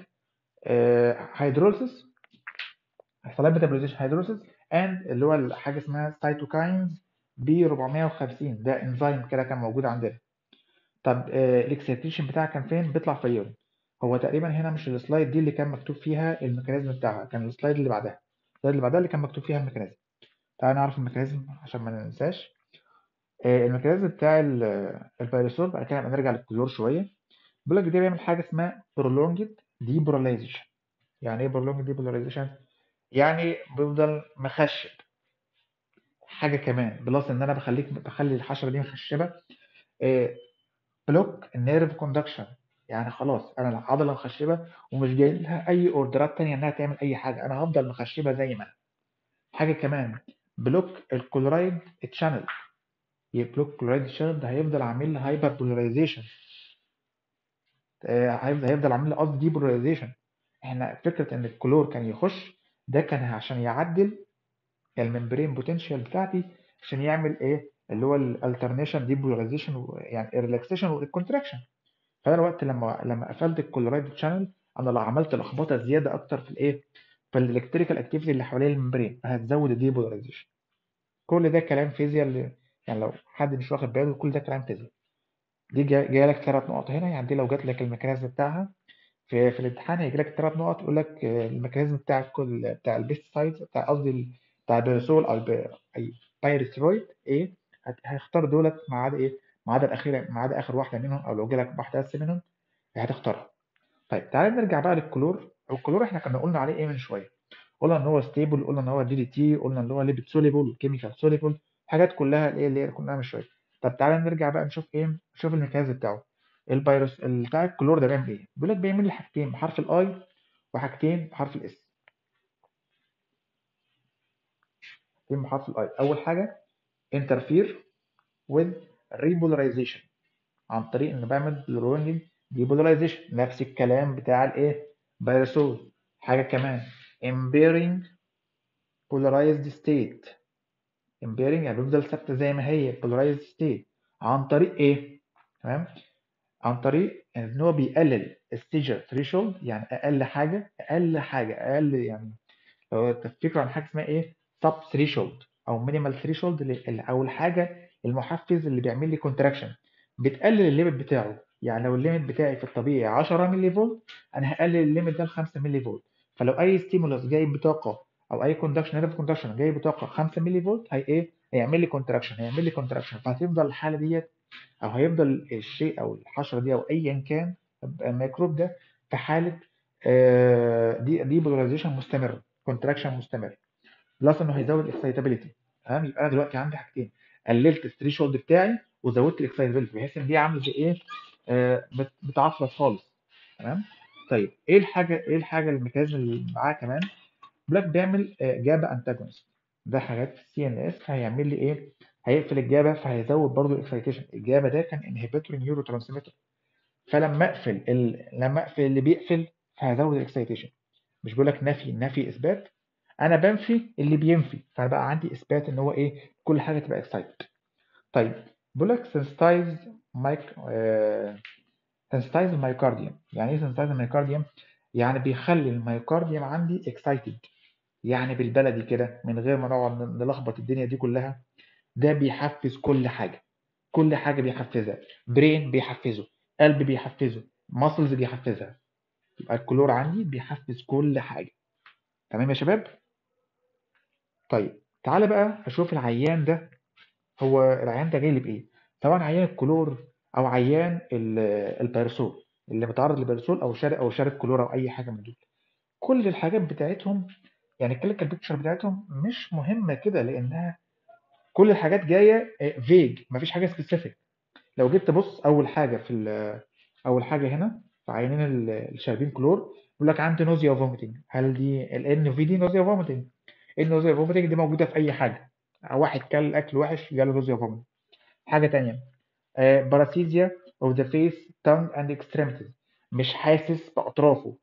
هيدروليسيس هيحصل لها ميتابوليزيشن هيدروليسيس اند اللي هو حاجه اسمها سايتوكاينز بي 450 ده انزيم كده كان موجود عندنا طب الاكسيتيشن بتاعها كان فين بيطلع في اليورين هو تقريبا هنا مش السلايد دي اللي كان مكتوب فيها الميكانيزم بتاعها كان السلايد اللي بعدها السلايد اللي بعدها اللي كان مكتوب فيها الميكانيزم تعالى نعرف الميكانيزم عشان ما ننساش الميكانيزم بتاع البيرسول بعد كده نرجع للكلور شويه بيقول لك ده بيعمل حاجه اسمها prolonged depolarization يعني ايه prolonged depolarization يعني بيفضل مخشب حاجه كمان بلس ان انا بخليك بخلي الحشره دي مخشبه بلوك النيرف كوندكشن يعني خلاص انا العضله مخشبه ومش جاي لها اي اوردرات تانية انها تعمل اي حاجه انا هفضل مخشبه زي ما انا حاجه كمان بلوك الكلورايد تشانل يبلوك الكلورايد تشانل ده هيفضل عامل لي هايبر بولاريزيشن هيفضل هيفضل عامل لي قصدي ديبولاريزيشن احنا فكره ان الكلور كان يخش ده كان عشان يعدل الممبرين بوتنشال بتاعتي عشان يعمل ايه اللي هو الالترنيشن ديبولاريزيشن يعني الريلاكسيشن والكونتراكشن فانا الوقت لما لما قفلت الكلورايد شانل انا لو عملت لخبطه زياده اكتر في الايه في الالكتريكال اكتيفيتي اللي حوالين الممبرين فهتزود الديبولاريزيشن كل ده كلام فيزياء اللي يعني لو حد مش واخد باله كل ده كلام فيزياء دي جا- جايه لك ثلاث نقط هنا يعني دي لو جات لك الميكانيزم بتاعها في في الامتحان هيجي لك ثلاث نقط يقول لك آه، الميكانيزم بتاع كل بتاع البيست سايدز بتاع قصدي ال- بتاع البيرسول او الب- اي بايرثرويد ايه هت- هيختار دولت ما عدا ايه ما عدا الاخيره ما عدا اخر واحده منهم او لو جالك واحده بس منهم هتختارها طيب تعالى نرجع بقى للكلور الكلور احنا كنا قلنا عليه ايه من شويه قلنا ان هو ستيبل قلنا ان هو دي دي تي قلنا ان هو ليبيد سوليبل كيميكال سوليبل حاجات كلها الايه اللي هي كلها من شويه طب تعالى نرجع بقى نشوف ايه نشوف الميكانيزم بتاعه الفيروس بتاع الكلور ده بيعمل ايه بيقول لك بيعمل لي حاجتين بحرف الاي وحاجتين بحرف الاس حاجتين بحرف الاي اول حاجه interfere with repolarization عن طريق انه بعمل بلورونج ديبولاريزيشن نفس الكلام بتاع الايه فيروسول حاجه كمان impairing polarized state impairing يعني بيفضل ثابته زي ما هي polarized state عن طريق ايه تمام عن طريق ان هو بيقلل السيجر ثريشولد يعني اقل حاجه اقل حاجه اقل يعني لو تفتكروا عن حاجه اسمها ايه سب ثريشولد او مينيمال ثريشولد او الحاجه المحفز اللي بيعمل لي كونتراكشن بتقلل الليميت بتاعه يعني لو الليميت بتاعي في الطبيعي 10 ملي فولت انا هقلل الليميت ده ل 5 ملي فولت فلو اي ستيمولس جاي بطاقه او اي كوندكشن نيرف كوندكشن جاي بطاقه 5 ملي فولت هي ايه هيعمل لي كونتراكشن هيعمل لي كونتراكشن فهتفضل الحاله ديت او هيفضل الشيء او الحشره دي او ايا كان الميكروب ده في حاله آه، دي دي بولاريزيشن مستمر كونتراكشن مستمر بلس انه هيزود الاكسايتابيلتي تمام يبقى انا دلوقتي عندي حاجتين قللت الثريشولد بتاعي وزودت الاكسايتابيلتي بحيث ان دي عامله زي ايه آه، بت- بتعفرت خالص تمام طيب ايه الحاجه ايه الحاجه الميكانيزم اللي معاه كمان بلاك بيعمل آه، جابا انتاجونست ده حاجات في السي ان اس هيعمل لي ايه هيقفل الجابا فهيزود برضو الاكسايتيشن الجابا ده كان انهبيتور نيورو ترانسميتر فلما اقفل ال... لما اقفل اللي بيقفل فهزود الاكسايتيشن مش بقول لك نفي نفي اثبات انا بنفي اللي بينفي فبقى عندي اثبات ان هو ايه كل حاجه تبقى اكسايتد طيب بقول لك سنسيتايز مايك سنسيتايز المايوكارديوم يعني ايه سنسيتايز المايوكارديوم يعني بيخلي المايوكارديوم عندي اكسايتد يعني بالبلدي كده من غير ما نقعد نلخبط الدنيا دي كلها ده بيحفز كل حاجه كل حاجه بيحفزها برين بيحفزه قلب بيحفزه ماسلز بيحفزها يبقى الكلور عندي بيحفز كل حاجه تمام يا شباب طيب تعالى بقى اشوف العيان ده هو العيان ده جاي لي بايه طبعا عيان الكلور او عيان ال- البيرسول اللي متعرض للبيرسول او شارب او شارب كلور او اي حاجه من دول كل الحاجات بتاعتهم يعني الكلينيكال بيكتشر بتاعتهم مش مهمه كده لانها كل الحاجات جايه فيج مفيش حاجه سبيسيفيك لو جيت تبص اول حاجه في ال- اول حاجه هنا في عينين ال- اللي شاربين كلور يقول لك عندي نوزيا وفوميتنج هل دي الان في دي نوزيا وفوميتنج النوزيا وفوميتنج دي موجوده في اي حاجه واحد كل اكل وحش جاله نوزيا وفوميتنج حاجه تانية باراسيزيا اوف ذا فيس تانج اند اكستريميتيز مش حاسس باطرافه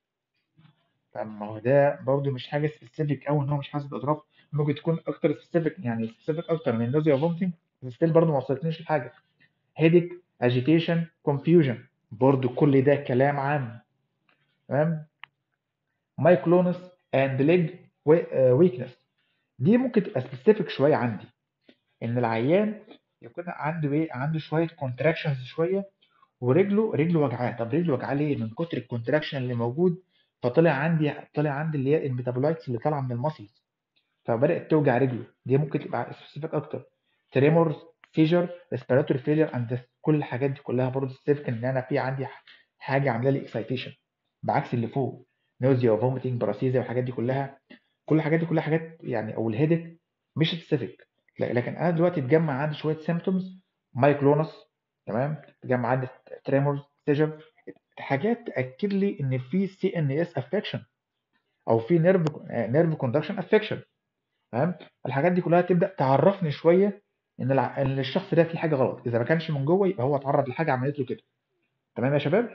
طب ما هو ده برضه مش حاجه سبيسيفيك قوي ان هو مش حاسس باطرافه ممكن تكون اكتر سبيسيفيك يعني سبيسيفيك اكتر من النوزيا وفوميتنج بس ستيل برضه ما وصلتنيش لحاجه هيديك اجيتيشن كونفيوجن برضه كل ده كلام عام تمام مايكلونس اند ليج ويكنس دي ممكن تبقى سبيسيفيك شويه عندي ان العيان يكون عنده ايه عنده شويه كونتراكشنز شويه ورجله رجله وجعاه طب رجله وجعاه ليه من كتر الكونتراكشن اللي موجود فطلع عندي طلع عندي اللي هي الميتابولايتس اللي طالعه من المسلز فبدات توجع رجله دي ممكن تبقى سبيسيفيك اكتر تريمورز سيجر ريسبيراتوري فيلير اند كل الحاجات دي كلها برضه سبيسيفيك ان انا في عندي حاجه عامله لي اكسايتيشن بعكس اللي فوق نوزيا وفوميتنج باراسيزيا والحاجات دي كلها كل الحاجات دي كلها حاجات يعني او الهيدك مش سبيسيفيك لكن انا دلوقتي اتجمع عندي شويه سيمبتومز مايكلونس تمام اتجمع عندي تريمورز سيجر حاجات تاكد لي ان في سي ان اس افكشن او في نيرف نيرف كوندكشن افكشن تمام الحاجات دي كلها تبدا تعرفني شويه ان الع... ان الشخص ده في حاجه غلط اذا ما كانش من جوه يبقى هو اتعرض لحاجه عملت له كده تمام يا شباب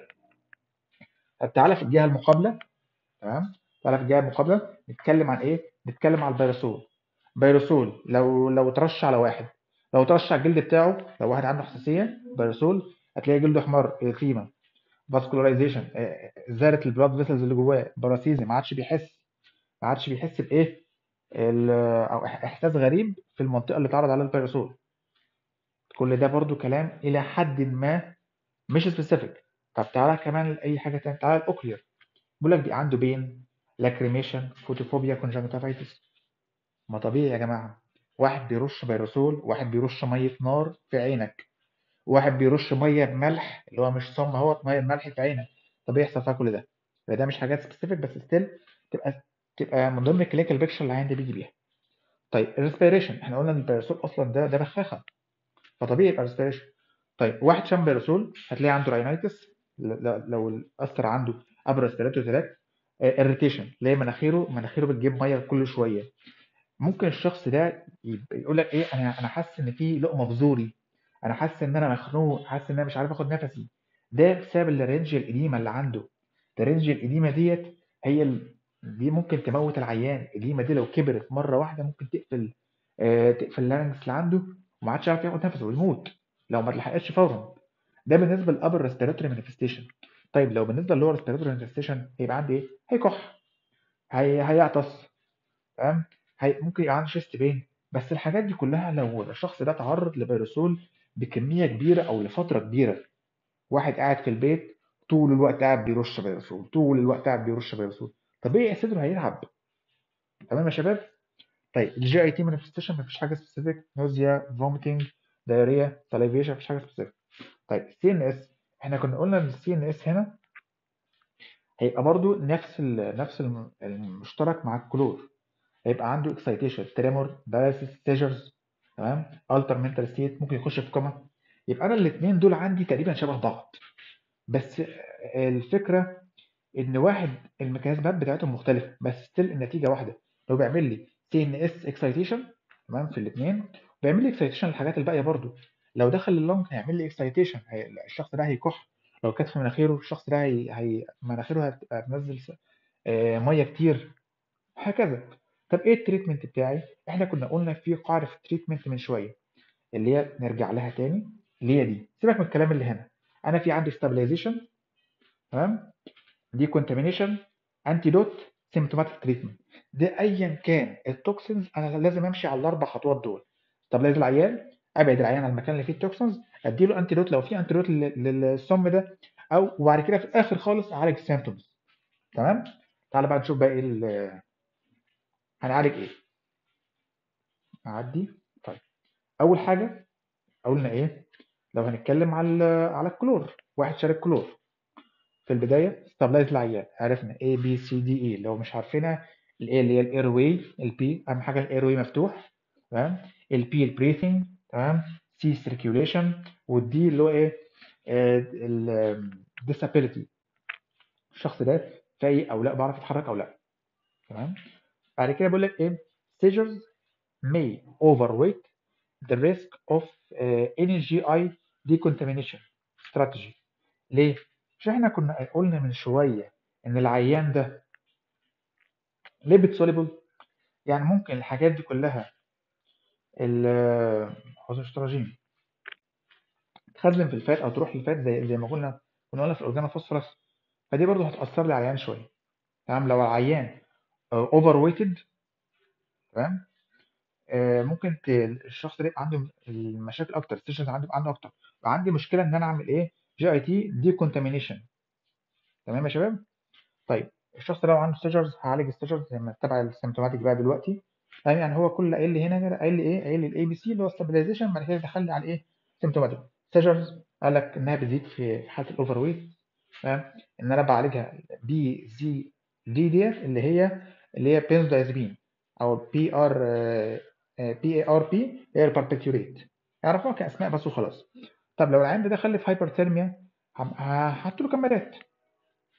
طب تعالى في الجهه المقابله تمام تعالى في الجهه المقابله نتكلم عن ايه نتكلم على البيروسول بيروسول لو لو ترش على واحد لو ترش على الجلد بتاعه لو واحد عنده حساسيه بيروسول هتلاقي جلده احمر اريثيما فاسكولارايزيشن زادت البلاد فيسلز اللي جواه باراسيزم ما عادش بيحس ما عادش بيحس بايه ال- او إح- احساس غريب في المنطقه اللي اتعرض عليها البيروسول كل ده برضو كلام الى حد ما مش سبيسيفيك طب تعالى كمان لاي حاجه تانية تعالى الاوكلير بيقول لك دي عنده بين لاكريميشن فوتوفوبيا كونجنكتيفايتس ما طبيعي يا جماعه واحد بيرش بيروسول واحد بيرش ميه نار في عينك واحد بيرش ميه بملح اللي هو مش صم اهوت ميه بملح في عينك طب يحصل فيها كل ده يبقى ده مش حاجات سبيسيفيك بس ستيل تبقى تبقى من ضمن الكلينيكال بيكشر اللي العيان ده بيجي بيها طيب الريسبيريشن احنا قلنا ان البيروسول اصلا ده ده بخاخه فطبيعي يبقى ريسبيريشن طيب واحد شم بيروسول هتلاقي عنده راينايتس لو اثر عنده ابر ريسبيراتوري تراك اريتيشن تلاقي مناخيره مناخيره بتجيب ميه كل شويه ممكن الشخص ده يبقى يقول لك ايه انا انا حاسس ان في لقمه في زوري انا حاسس ان انا مخنوق حاسس ان انا مش عارف اخد نفسي ده بسبب الرنج القديمه اللي عنده الرنج القديمه ديت هي ال... دي ممكن تموت العيان القديمه دي لو كبرت مره واحده ممكن تقفل آه تقفل اللارنكس اللي عنده وما عادش يعرف ياخد نفسه ويموت لو ما اتلحقش فورا ده بالنسبه للابر ريسبيراتوري مانيفستيشن طيب لو بالنسبه للور ريسبيراتوري مانيفستيشن هيبقى عندي ايه هيكح هي... هيعطس تمام هي... ممكن يبقى عنده شيست بين بس الحاجات دي كلها لو الشخص ده تعرض لفيروسول بكميه كبيره او لفتره كبيره واحد قاعد في البيت طول الوقت قاعد بيرش فيروسول طول الوقت قاعد بيرش فيروسول طبيعي صدره هيلعب تمام يا شباب طيب الجي اي تي مانيفستيشن مفيش حاجه سبيسيفيك نوزيا فوميتنج دايريا ساليفيشن مفيش حاجه سبيسيفيك طيب السي ان اس احنا كنا قلنا ان السي ان اس هنا هيبقى برضو نفس ال نفس الم- المشترك مع الكلور هيبقى عنده اكسايتيشن تريمور باراسيس سيجرز تمام التر منتال ستيت ممكن يخش في كوما يبقى انا الاثنين دول عندي تقريبا شبه بعض بس الفكره ان واحد الميكانيزمات بتاعتهم مختلفه بس ستيل النتيجه واحده لو بيعمل لي سي ان اس اكسايتيشن تمام في الاثنين بيعمل لي اكسايتيشن للحاجات الباقيه برضو لو دخل اللنج هيعمل لي اكسايتيشن الشخص ده هيكح لو كانت في مناخيره الشخص ده هي... هي... مناخيره هتبقى بتنزل س- آه، ميه كتير هكذا طب ايه التريتمنت بتاعي احنا كنا قلنا في قاعده في التريتمنت من شويه اللي هي نرجع لها تاني اللي هي دي سيبك من الكلام اللي هنا انا في عندي ستابلايزيشن تمام دي كونتامينيشن انتيدوت سيمتوماتيك تريتمنت ده ايا كان التوكسينز انا لازم امشي على الاربع خطوات دول ستابلايز العيان ابعد العيان عن المكان اللي فيه التوكسينز اديله انتيدوت لو في انتيدوت لل- للسم ده او وبعد كده في الاخر خالص اعالج السيمتومز تمام تعال بقى نشوف بقى ايه ال- هنعالج ايه نعدي طيب اول حاجه قلنا ايه لو هنتكلم على على الكلور واحد شارب كلور في البدايه ستابلايز العيان عرفنا A B C D E لو مش عارفينها ال A اللي هي الاير واي البي اهم حاجه الاير واي مفتوح تمام البي البريثنج تمام سي سيركيوليشن والدي اللي هو ايه الديسابيليتي الشخص ده فايق او لا بعرف يتحرك او لا تمام بعد كده بيقول لك ايه seizures may overweight the risk of uh, any GI decontamination strategy ليه؟ مش احنا كنا قلنا من شوية ان العيان ده ليبيد سوليبل يعني ممكن الحاجات دي كلها الهوزوستراجين تخزن في الفات او تروح للفات زي زي ما قلنا كنا قلنا في الاورجانا فوسفورس فدي برضه هتأثر لي على العيان شوية تمام لو العيان اوفر ويتد تمام آه، ممكن ت... الشخص ده يبقى عنده المشاكل اكتر السيشنز عنده يبقى عنده اكتر وعندي مشكله ان انا اعمل ايه جي اي تي دي كونتامينيشن تمام يا شباب طيب الشخص ده لو عنده ستيجرز هعالج الستيجرز زي ما تبع السيمتوماتيك بقى دلوقتي تمام يعني هو كل قايل لي هنا كده قايل لي ايه قايل لي الاي بي سي اللي هو ستابلايزيشن بعد كده دخل لي على ايه سيمتوماتيك ستيجرز قال لك انها بتزيد في حاله الاوفر ويت تمام ان انا بعالجها بي زي دي ديت اللي هي اللي هي بنزودايزبين او بي ار بي اي ار بي هي الباربيتوريت اعرفوها كاسماء بس وخلاص طب لو العيان ده دخل لي في هايبرثيرميا هحط له كمادات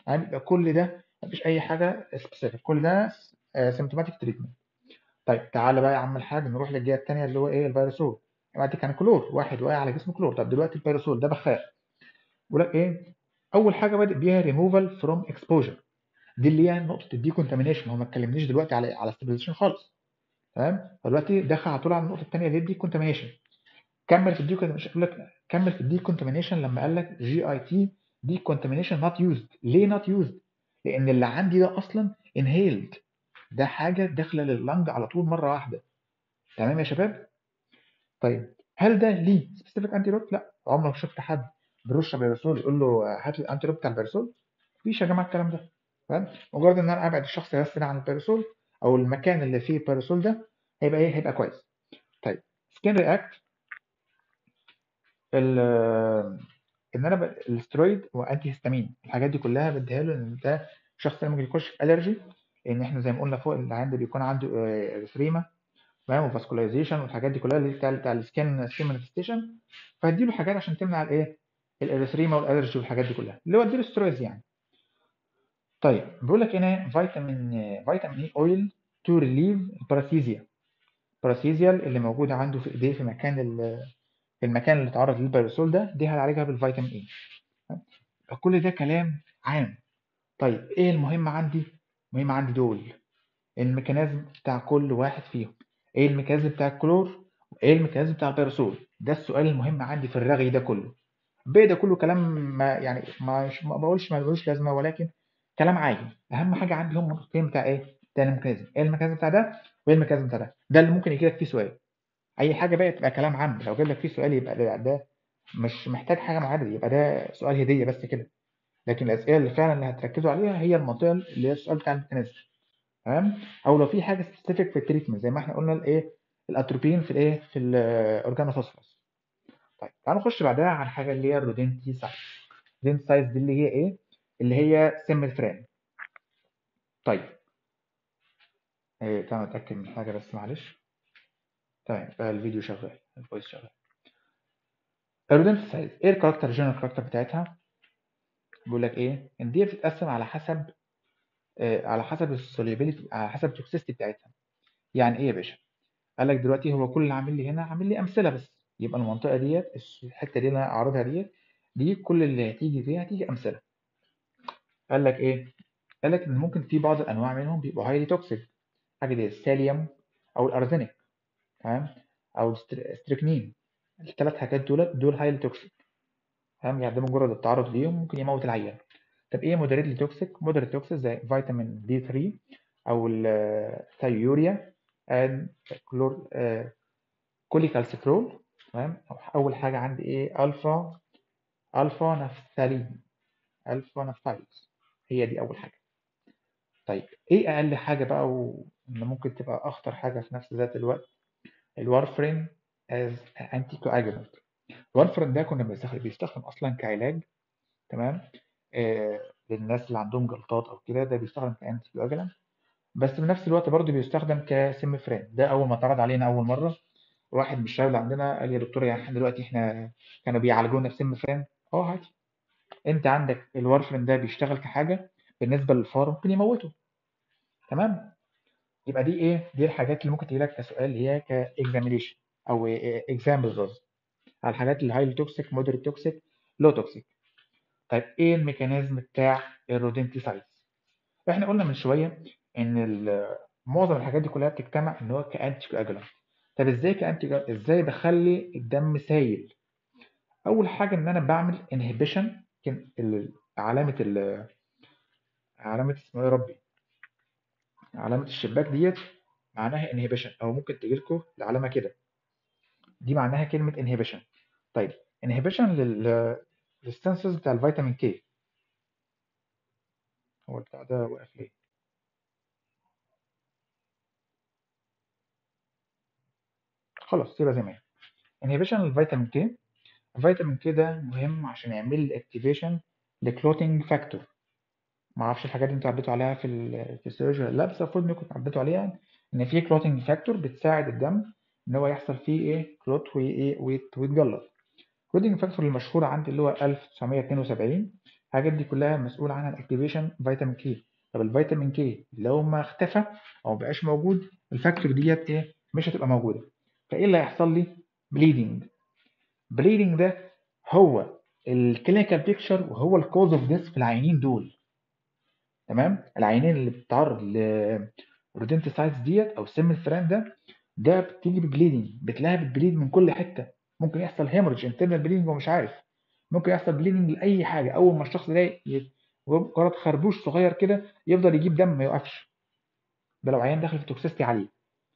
يعني يبقى كل ده مفيش اي حاجه سبيسيفيك كل ده سيمتوماتيك تريتمنت طيب تعالى بقى يا عم الحاج نروح للجهه الثانيه اللي هو ايه الفيروسول يبقى دي كان كلور واحد واقع على جسم كلور طب دلوقتي الفيروسول ده بخاخ بيقول لك ايه اول حاجه بادئ بيها ريموفال فروم اكسبوجر دي اللي هي نقطه الديكونتامينيشن هو ما اتكلمنيش دلوقتي على على ستابيليزيشن خالص تمام فدلوقتي دخل على طول على النقطه الثانيه اللي هي الديكونتامينيشن كمل في الديكونتامينيشن يقول لك كمل في الديكونتامينيشن لما قال لك جي اي تي ديكونتامينيشن نوت يوزد ليه نوت يوزد لان اللي عندي ده اصلا انهيلد ده حاجه داخله لللنج على طول مره واحده تمام يا شباب طيب هل ده ليه سبيسيفيك انتي روت لا عمرك شفت حد بيرش بيرسول يقول له هات لي الانتي روت بتاع البيرسول مفيش يا جماعه الكلام ده فاهم مجرد ان انا ابعد الشخص بس عن البيرسول او المكان اللي فيه البيرسول ده هيبقى ايه هيبقى كويس طيب سكين رياكت ان انا ب... الاسترويد وانتي هيستامين الحاجات دي كلها بديها له ان ده شخص ممكن يخش في الرجي لان احنا زي ما قلنا فوق اللي عنده بيكون عنده اريثريما تمام وفاسكولايزيشن والحاجات دي كلها اللي بتاع بتاع السكين سكين مانيفستيشن فهديله حاجات عشان تمنع الايه الاريثريما والالرجي والحاجات دي كلها اللي هو اديله سترويدز يعني طيب بيقول لك هنا فيتامين فيتامين اي اويل تو ريليف الباراسيزيا الباراسيزيال اللي موجوده عنده في ايديه في مكان في المكان اللي اتعرض للبيروسول ده دي هنعالجها بالفيتامين اي كل ده كلام عام طيب ايه المهم عندي المهم عندي دول الميكانيزم بتاع كل واحد فيهم ايه الميكانيزم بتاع الكلور وايه الميكانيزم بتاع البيروسول ده السؤال المهم عندي في الرغي ده كله الباقي ده كله كلام ما يعني ما ما بقولش ما بقولش لازمه ولكن كلام عادي اهم حاجه عندي هم النقطتين بتاع ايه بتاع الميكانيزم ايه الميكانيزم بتاع ده وايه الميكانيزم بتاع ده ده اللي ممكن يجي لك فيه سؤال اي حاجه بقى تبقى كلام عام لو جاب لك فيه سؤال يبقى ده, ده مش محتاج حاجه معينه يبقى ده سؤال هديه بس كده لكن الاسئله اللي فعلا اللي هتركزوا عليها هي المنطقه اللي هي السؤال بتاع الميكانيزم تمام او لو في حاجه سبيسيفيك في التريتمنت زي ما احنا قلنا الايه الاتروبين في الايه في الاورجانوفوسفورس طيب تعالوا نخش بعدها على حاجه اللي هي الرودنتي سايز الرودنتي سايز دي اللي هي ايه اللي هي سم الفران طيب ايه تعالوا نتاكد من حاجه بس معلش تمام بقى الفيديو شغال الفويس شغال الرودنت سايز ايه الكاركتر الجنرال كاركتر بتاعتها بيقول لك ايه ان دي بتتقسم على حسب آه على حسب السوليبيليتي على حسب التوكسيستي بتاعتها يعني ايه يا باشا قال لك دلوقتي هو كل اللي عامل لي هنا عامل لي امثله بس يبقى المنطقه ديت الحته دي اللي انا اعرضها ديت دي كل اللي هتيجي فيها هتيجي امثله قال لك ايه قال لك ان ممكن في بعض الانواع منهم بيبقوا هايلي توكسيك حاجه زي الساليوم او الارزينيك تمام او الستريكنين الثلاث حاجات دول دول هايلي توكسيك تمام يعني ده مجرد التعرض ليهم ممكن يموت العيان طب ايه مودريتلي توكسيك مودريت توكسيك زي فيتامين دي 3 او الثيوريا and كلور كوليكالسيفرول تمام اول حاجه عندي ايه الفا الفا نفثالين الفا نفثايلز هي دي اول حاجه طيب ايه اقل حاجه بقى وان ممكن تبقى اخطر حاجه في نفس ذات الوقت الوارفرين از انتي كواجولانت الوارفرين ده كنا بنستخدم بيستخدم اصلا كعلاج تمام آه للناس اللي عندهم جلطات او كده ده بيستخدم كانتي كواجولانت بس في نفس الوقت برضه بيستخدم كسم فران ده اول ما اتعرض علينا اول مره واحد من الشباب اللي عندنا قال لي يا دكتور يعني احنا دلوقتي احنا كانوا بيعالجونا بسم فران اه عادي انت عندك الوارفرين ده بيشتغل كحاجه بالنسبه للفار ممكن يموته تمام يبقى دي ايه دي الحاجات اللي ممكن تجي لك كسؤال اللي هي كاكزامينيشن او اكزامبلز قصدي على الحاجات اللي هايلي توكسيك مودريت توكسيك لو توكسيك طيب ايه الميكانيزم بتاع الرودنتيسايدز احنا قلنا من شويه ان معظم الحاجات دي كلها بتجتمع ان هو كانتي كواجولانت طب ازاي كانتي ازاي بخلي الدم سايل اول حاجه ان انا بعمل انهبيشن علامه ال علامه اسمه ايه يا ربي علامه الشباك ديت معناها انهبيشن او ممكن تجي لكم العلامه كده دي معناها كلمه انهبيشن طيب انهبيشن لل للسنسز بتاع الفيتامين كي هو البتاع ده واقف ليه خلاص سيبها زي ما هي انهبيشن للفيتامين كي الفيتامين كي ده مهم عشان يعمل لي اكتيفيشن لكلوتينج فاكتور ما اعرفش الحاجات دي انتوا عديتوا عليها في الفسيولوجي ولا لا بس المفروض انكم عديتوا عليها ان في كلوتينج فاكتور بتساعد الدم ان هو يحصل فيه ايه كلوت وايه ويتجلط الكلوتينج فاكتور المشهور عندي اللي هو 1972 الحاجات دي كلها مسؤول عنها الاكتيفيشن فيتامين كي طب الفيتامين كي لو ما اختفى او مبقاش موجود الفاكتور ديت ايه مش هتبقى موجوده فايه اللي هيحصل لي بليدنج بليدنج ده هو الكلينيكال بيكتشر وهو الكوز اوف ديث في العيانين دول تمام العيانين اللي بتتعرض لرودنتسايتس ديت او سم الفئران ده ده بتيجي ببليدنج بتلاقيها بتبليد من كل حته ممكن يحصل هيموريج انترنال بليدنج ومش عارف ممكن يحصل بليدنج لاي حاجه اول ما الشخص ده ي- مجرد خربوش صغير كده يفضل يجيب دم ما يوقفش ده لو عيان داخل في توكسيستي عاليه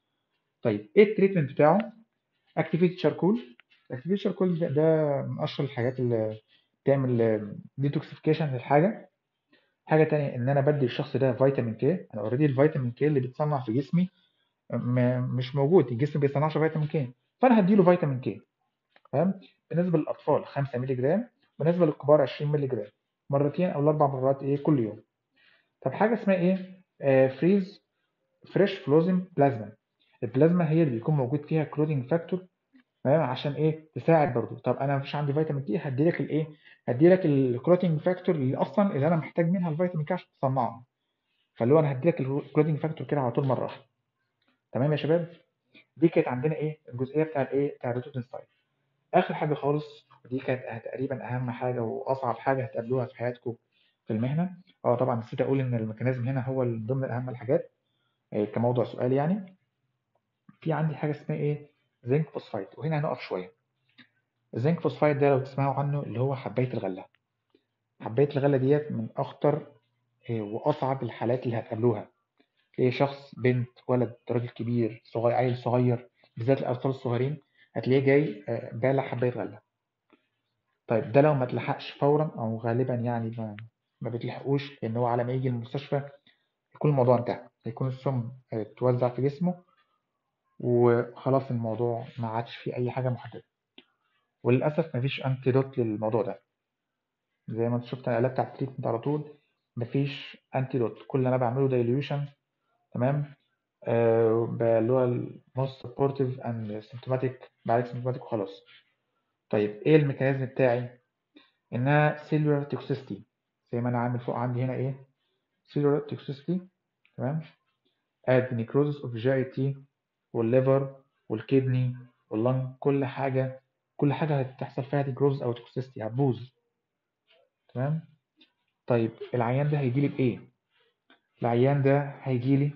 طيب ايه التريتمنت بتاعه اكتيفيت شاركول اكتيفيت شاركول ده, ده من اشهر الحاجات اللي تعمل ديتوكسيفيكيشن للحاجه حاجه تانية ان انا بدي الشخص ده فيتامين كي انا اوريدي الفيتامين كي اللي بيتصنع في جسمي م- مش موجود الجسم ما بيصنعش فيتامين كي فانا هديله فيتامين كي تمام بالنسبه للاطفال 5 مللي جرام بالنسبه للكبار 20 مللي جرام مرتين او اربع مرات ايه كل يوم طب حاجه اسمها ايه آه فريز فريش فلوزن بلازما البلازما هي اللي بيكون موجود فيها كلودينج فاكتور تمام عشان ايه تساعد برضو طب انا مفيش عندي فيتامين كي هدي لك الايه هدي لك الكلودينج فاكتور اللي اصلا اللي انا محتاج منها الفيتامين كي عشان تصنعه فاللي هو انا هدي لك الكلودينج فاكتور كده على طول مره واحده تمام يا شباب دي كانت عندنا ايه الجزئيه بتاع الايه بتاع الروتوتنستاين اخر حاجه خالص ودي كانت تقريبا اهم حاجه واصعب حاجه هتقابلوها في حياتكم في المهنه اه طبعا نسيت اقول ان الميكانيزم هنا هو من ضمن اهم الحاجات آه، كموضوع سؤال يعني في عندي حاجه اسمها ايه زنك فوسفايد وهنا هنقف شويه الزنك فوسفايد ده لو تسمعوا عنه اللي هو حبايه الغله حبايه الغله ديت من اخطر آه، واصعب الحالات اللي هتقابلوها تلاقي شخص بنت ولد راجل كبير صغير عيل صغير بالذات الاطفال الصغيرين هتلاقيه جاي آه، بالع حبايه غله طيب ده لو ما اتلحقش فورا او غالبا يعني ما, ما بتلحقوش لان هو على ما يجي المستشفى يكون الموضوع انتهى يكون السم آه، اتوزع في جسمه وخلاص الموضوع ما عادش فيه اي حاجه محدده وللاسف مفيش انتيدوت للموضوع ده زي ما انت شفت الآلات بتاعت التريتمنت على طول مفيش انتيدوت كل اللي انا بعمله دايليوشن تمام آه ب- اللي هو الموست سبورتيف اند سيمتوماتيك بعالج سيمتوماتيك وخلاص طيب ايه الميكانيزم بتاعي انها سيلولار توكسيستي زي ما انا عامل فوق عندي هنا ايه سيلولار توكسيستي تمام اد نيكروزس اوف جي اي تي والليفر والكدني واللنج كل حاجه كل حاجه هتحصل فيها نيكروزس او توكسيستي هتبوظ تمام طيب العيان ده هيجي لي بايه العيان ده هيجي لي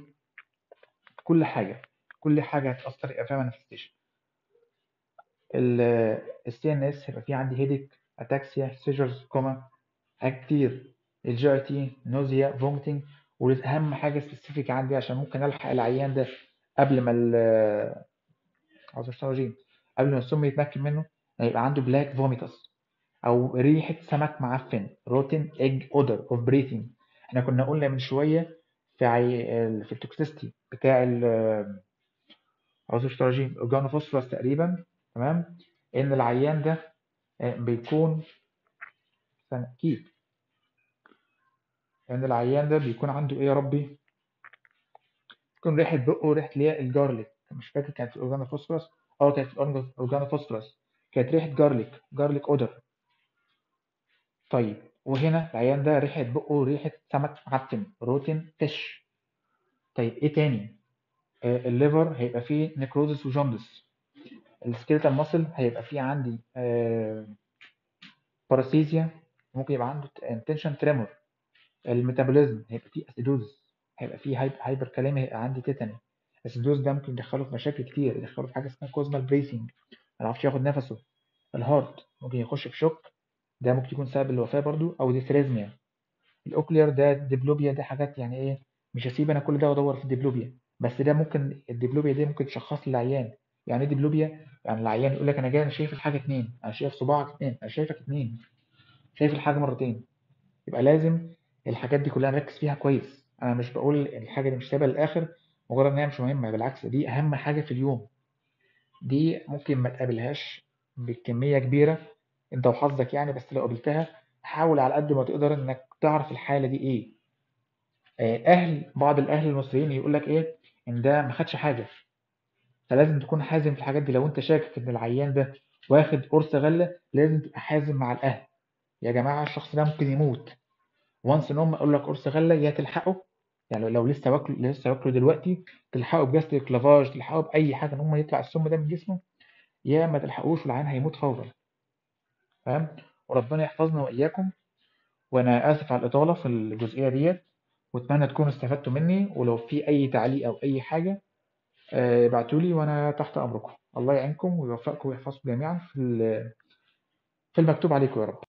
كل حاجه كل حاجه هتاثر يبقى فيها مانيفستيشن السي ان اس هيبقى فيه عندي هيديك اتاكسيا سيجرز كوما حاجات كتير الجي اي تي نوزيا فومتنج واهم حاجه سبيسيفيك عندي عشان ممكن الحق العيان ده قبل ما ال عاوز اشتغل جيم قبل ما السم يتمكن منه هيبقى عنده بلاك فوميتاس او ريحه سمك معفن روتن ايج اودر اوف بريثنج احنا كنا قلنا من شويه في عي... في التوكسيستي بتاع ال عاوز اشتغل جيم اورجانوفوسفورس تقريبا تمام ان العيان ده آه، بيكون استنى، اكيد ان العيان ده بيكون عنده ايه يا ربي بيكون ريحه بقه ريحه اللي هي الجارليك مش فاكر كانت في الاورجانوفوسفورس اه كانت في الاورجانوفوسفورس كانت ريحه جارليك جارليك اودر طيب وهنا العيان ده ريحه بقه ريحه سمك معفن روتين فيش طيب ايه تاني آه الليفر هيبقى فيه نيكروزس وجوندس السكيلتال ماسل هيبقى فيه عندي آه باراسيزيا ممكن يبقى عنده انتنشن تريمور الميتابوليزم هيبقى فيه اسيدوزس هيبقى فيه هايب هايبر كاليميا هيبقى عندي تيتاني الاسيدوز ده ممكن يدخله في مشاكل كتير يدخله في حاجه اسمها كوزمال بريسنج ما يعرفش ياخد نفسه الهارت ممكن يخش في شوك ده ممكن يكون سبب الوفاه برضو او ديثريزميا الاوكلير ده الدبلوبيا ده حاجات يعني ايه مش هسيب انا كل ده وادور في الدبلوبيا بس ده ممكن الدبلوبيا دي ممكن تشخص لي العيان يعني ايه دبلوبيا يعني العيان يقول لك انا جاي انا شايف الحاجه اتنين انا شايف صباعك اتنين انا شايفك اتنين شايف الحاجه مرتين يبقى لازم الحاجات دي كلها نركز فيها كويس انا مش بقول الحاجه دي مش سايبها للاخر مجرد ان هي مش مهمه بالعكس دي اهم حاجه في اليوم دي ممكن ما تقابلهاش بكميه كبيره انت وحظك يعني بس لو قابلتها حاول على قد ما تقدر انك تعرف الحاله دي ايه آه، اهل بعض الاهل المصريين يقول لك ايه ان ده ما خدش حاجه فلازم تكون حازم في الحاجات دي لو انت شاكك ان العيان ده واخد قرص غله لازم تبقى حازم مع الاهل يا جماعه الشخص ده ممكن يموت وانس ان هم يقول لك قرص غله يا تلحقه يعني لو لسه واكله لسه واكله دلوقتي تلحقه بجاستريك لافاج تلحقه باي حاجه ان هم يطلع السم ده من جسمه يا ما تلحقوش والعيان هيموت فورا فاهم وربنا يحفظنا واياكم وانا اسف على الاطاله في الجزئيه ديت واتمنى تكونوا استفدتوا مني ولو في اي تعليق او اي حاجه آه، ابعتولي وانا تحت امركم الله يعينكم ويوفقكم ويحفظكم جميعا في ال- في المكتوب عليكم يا رب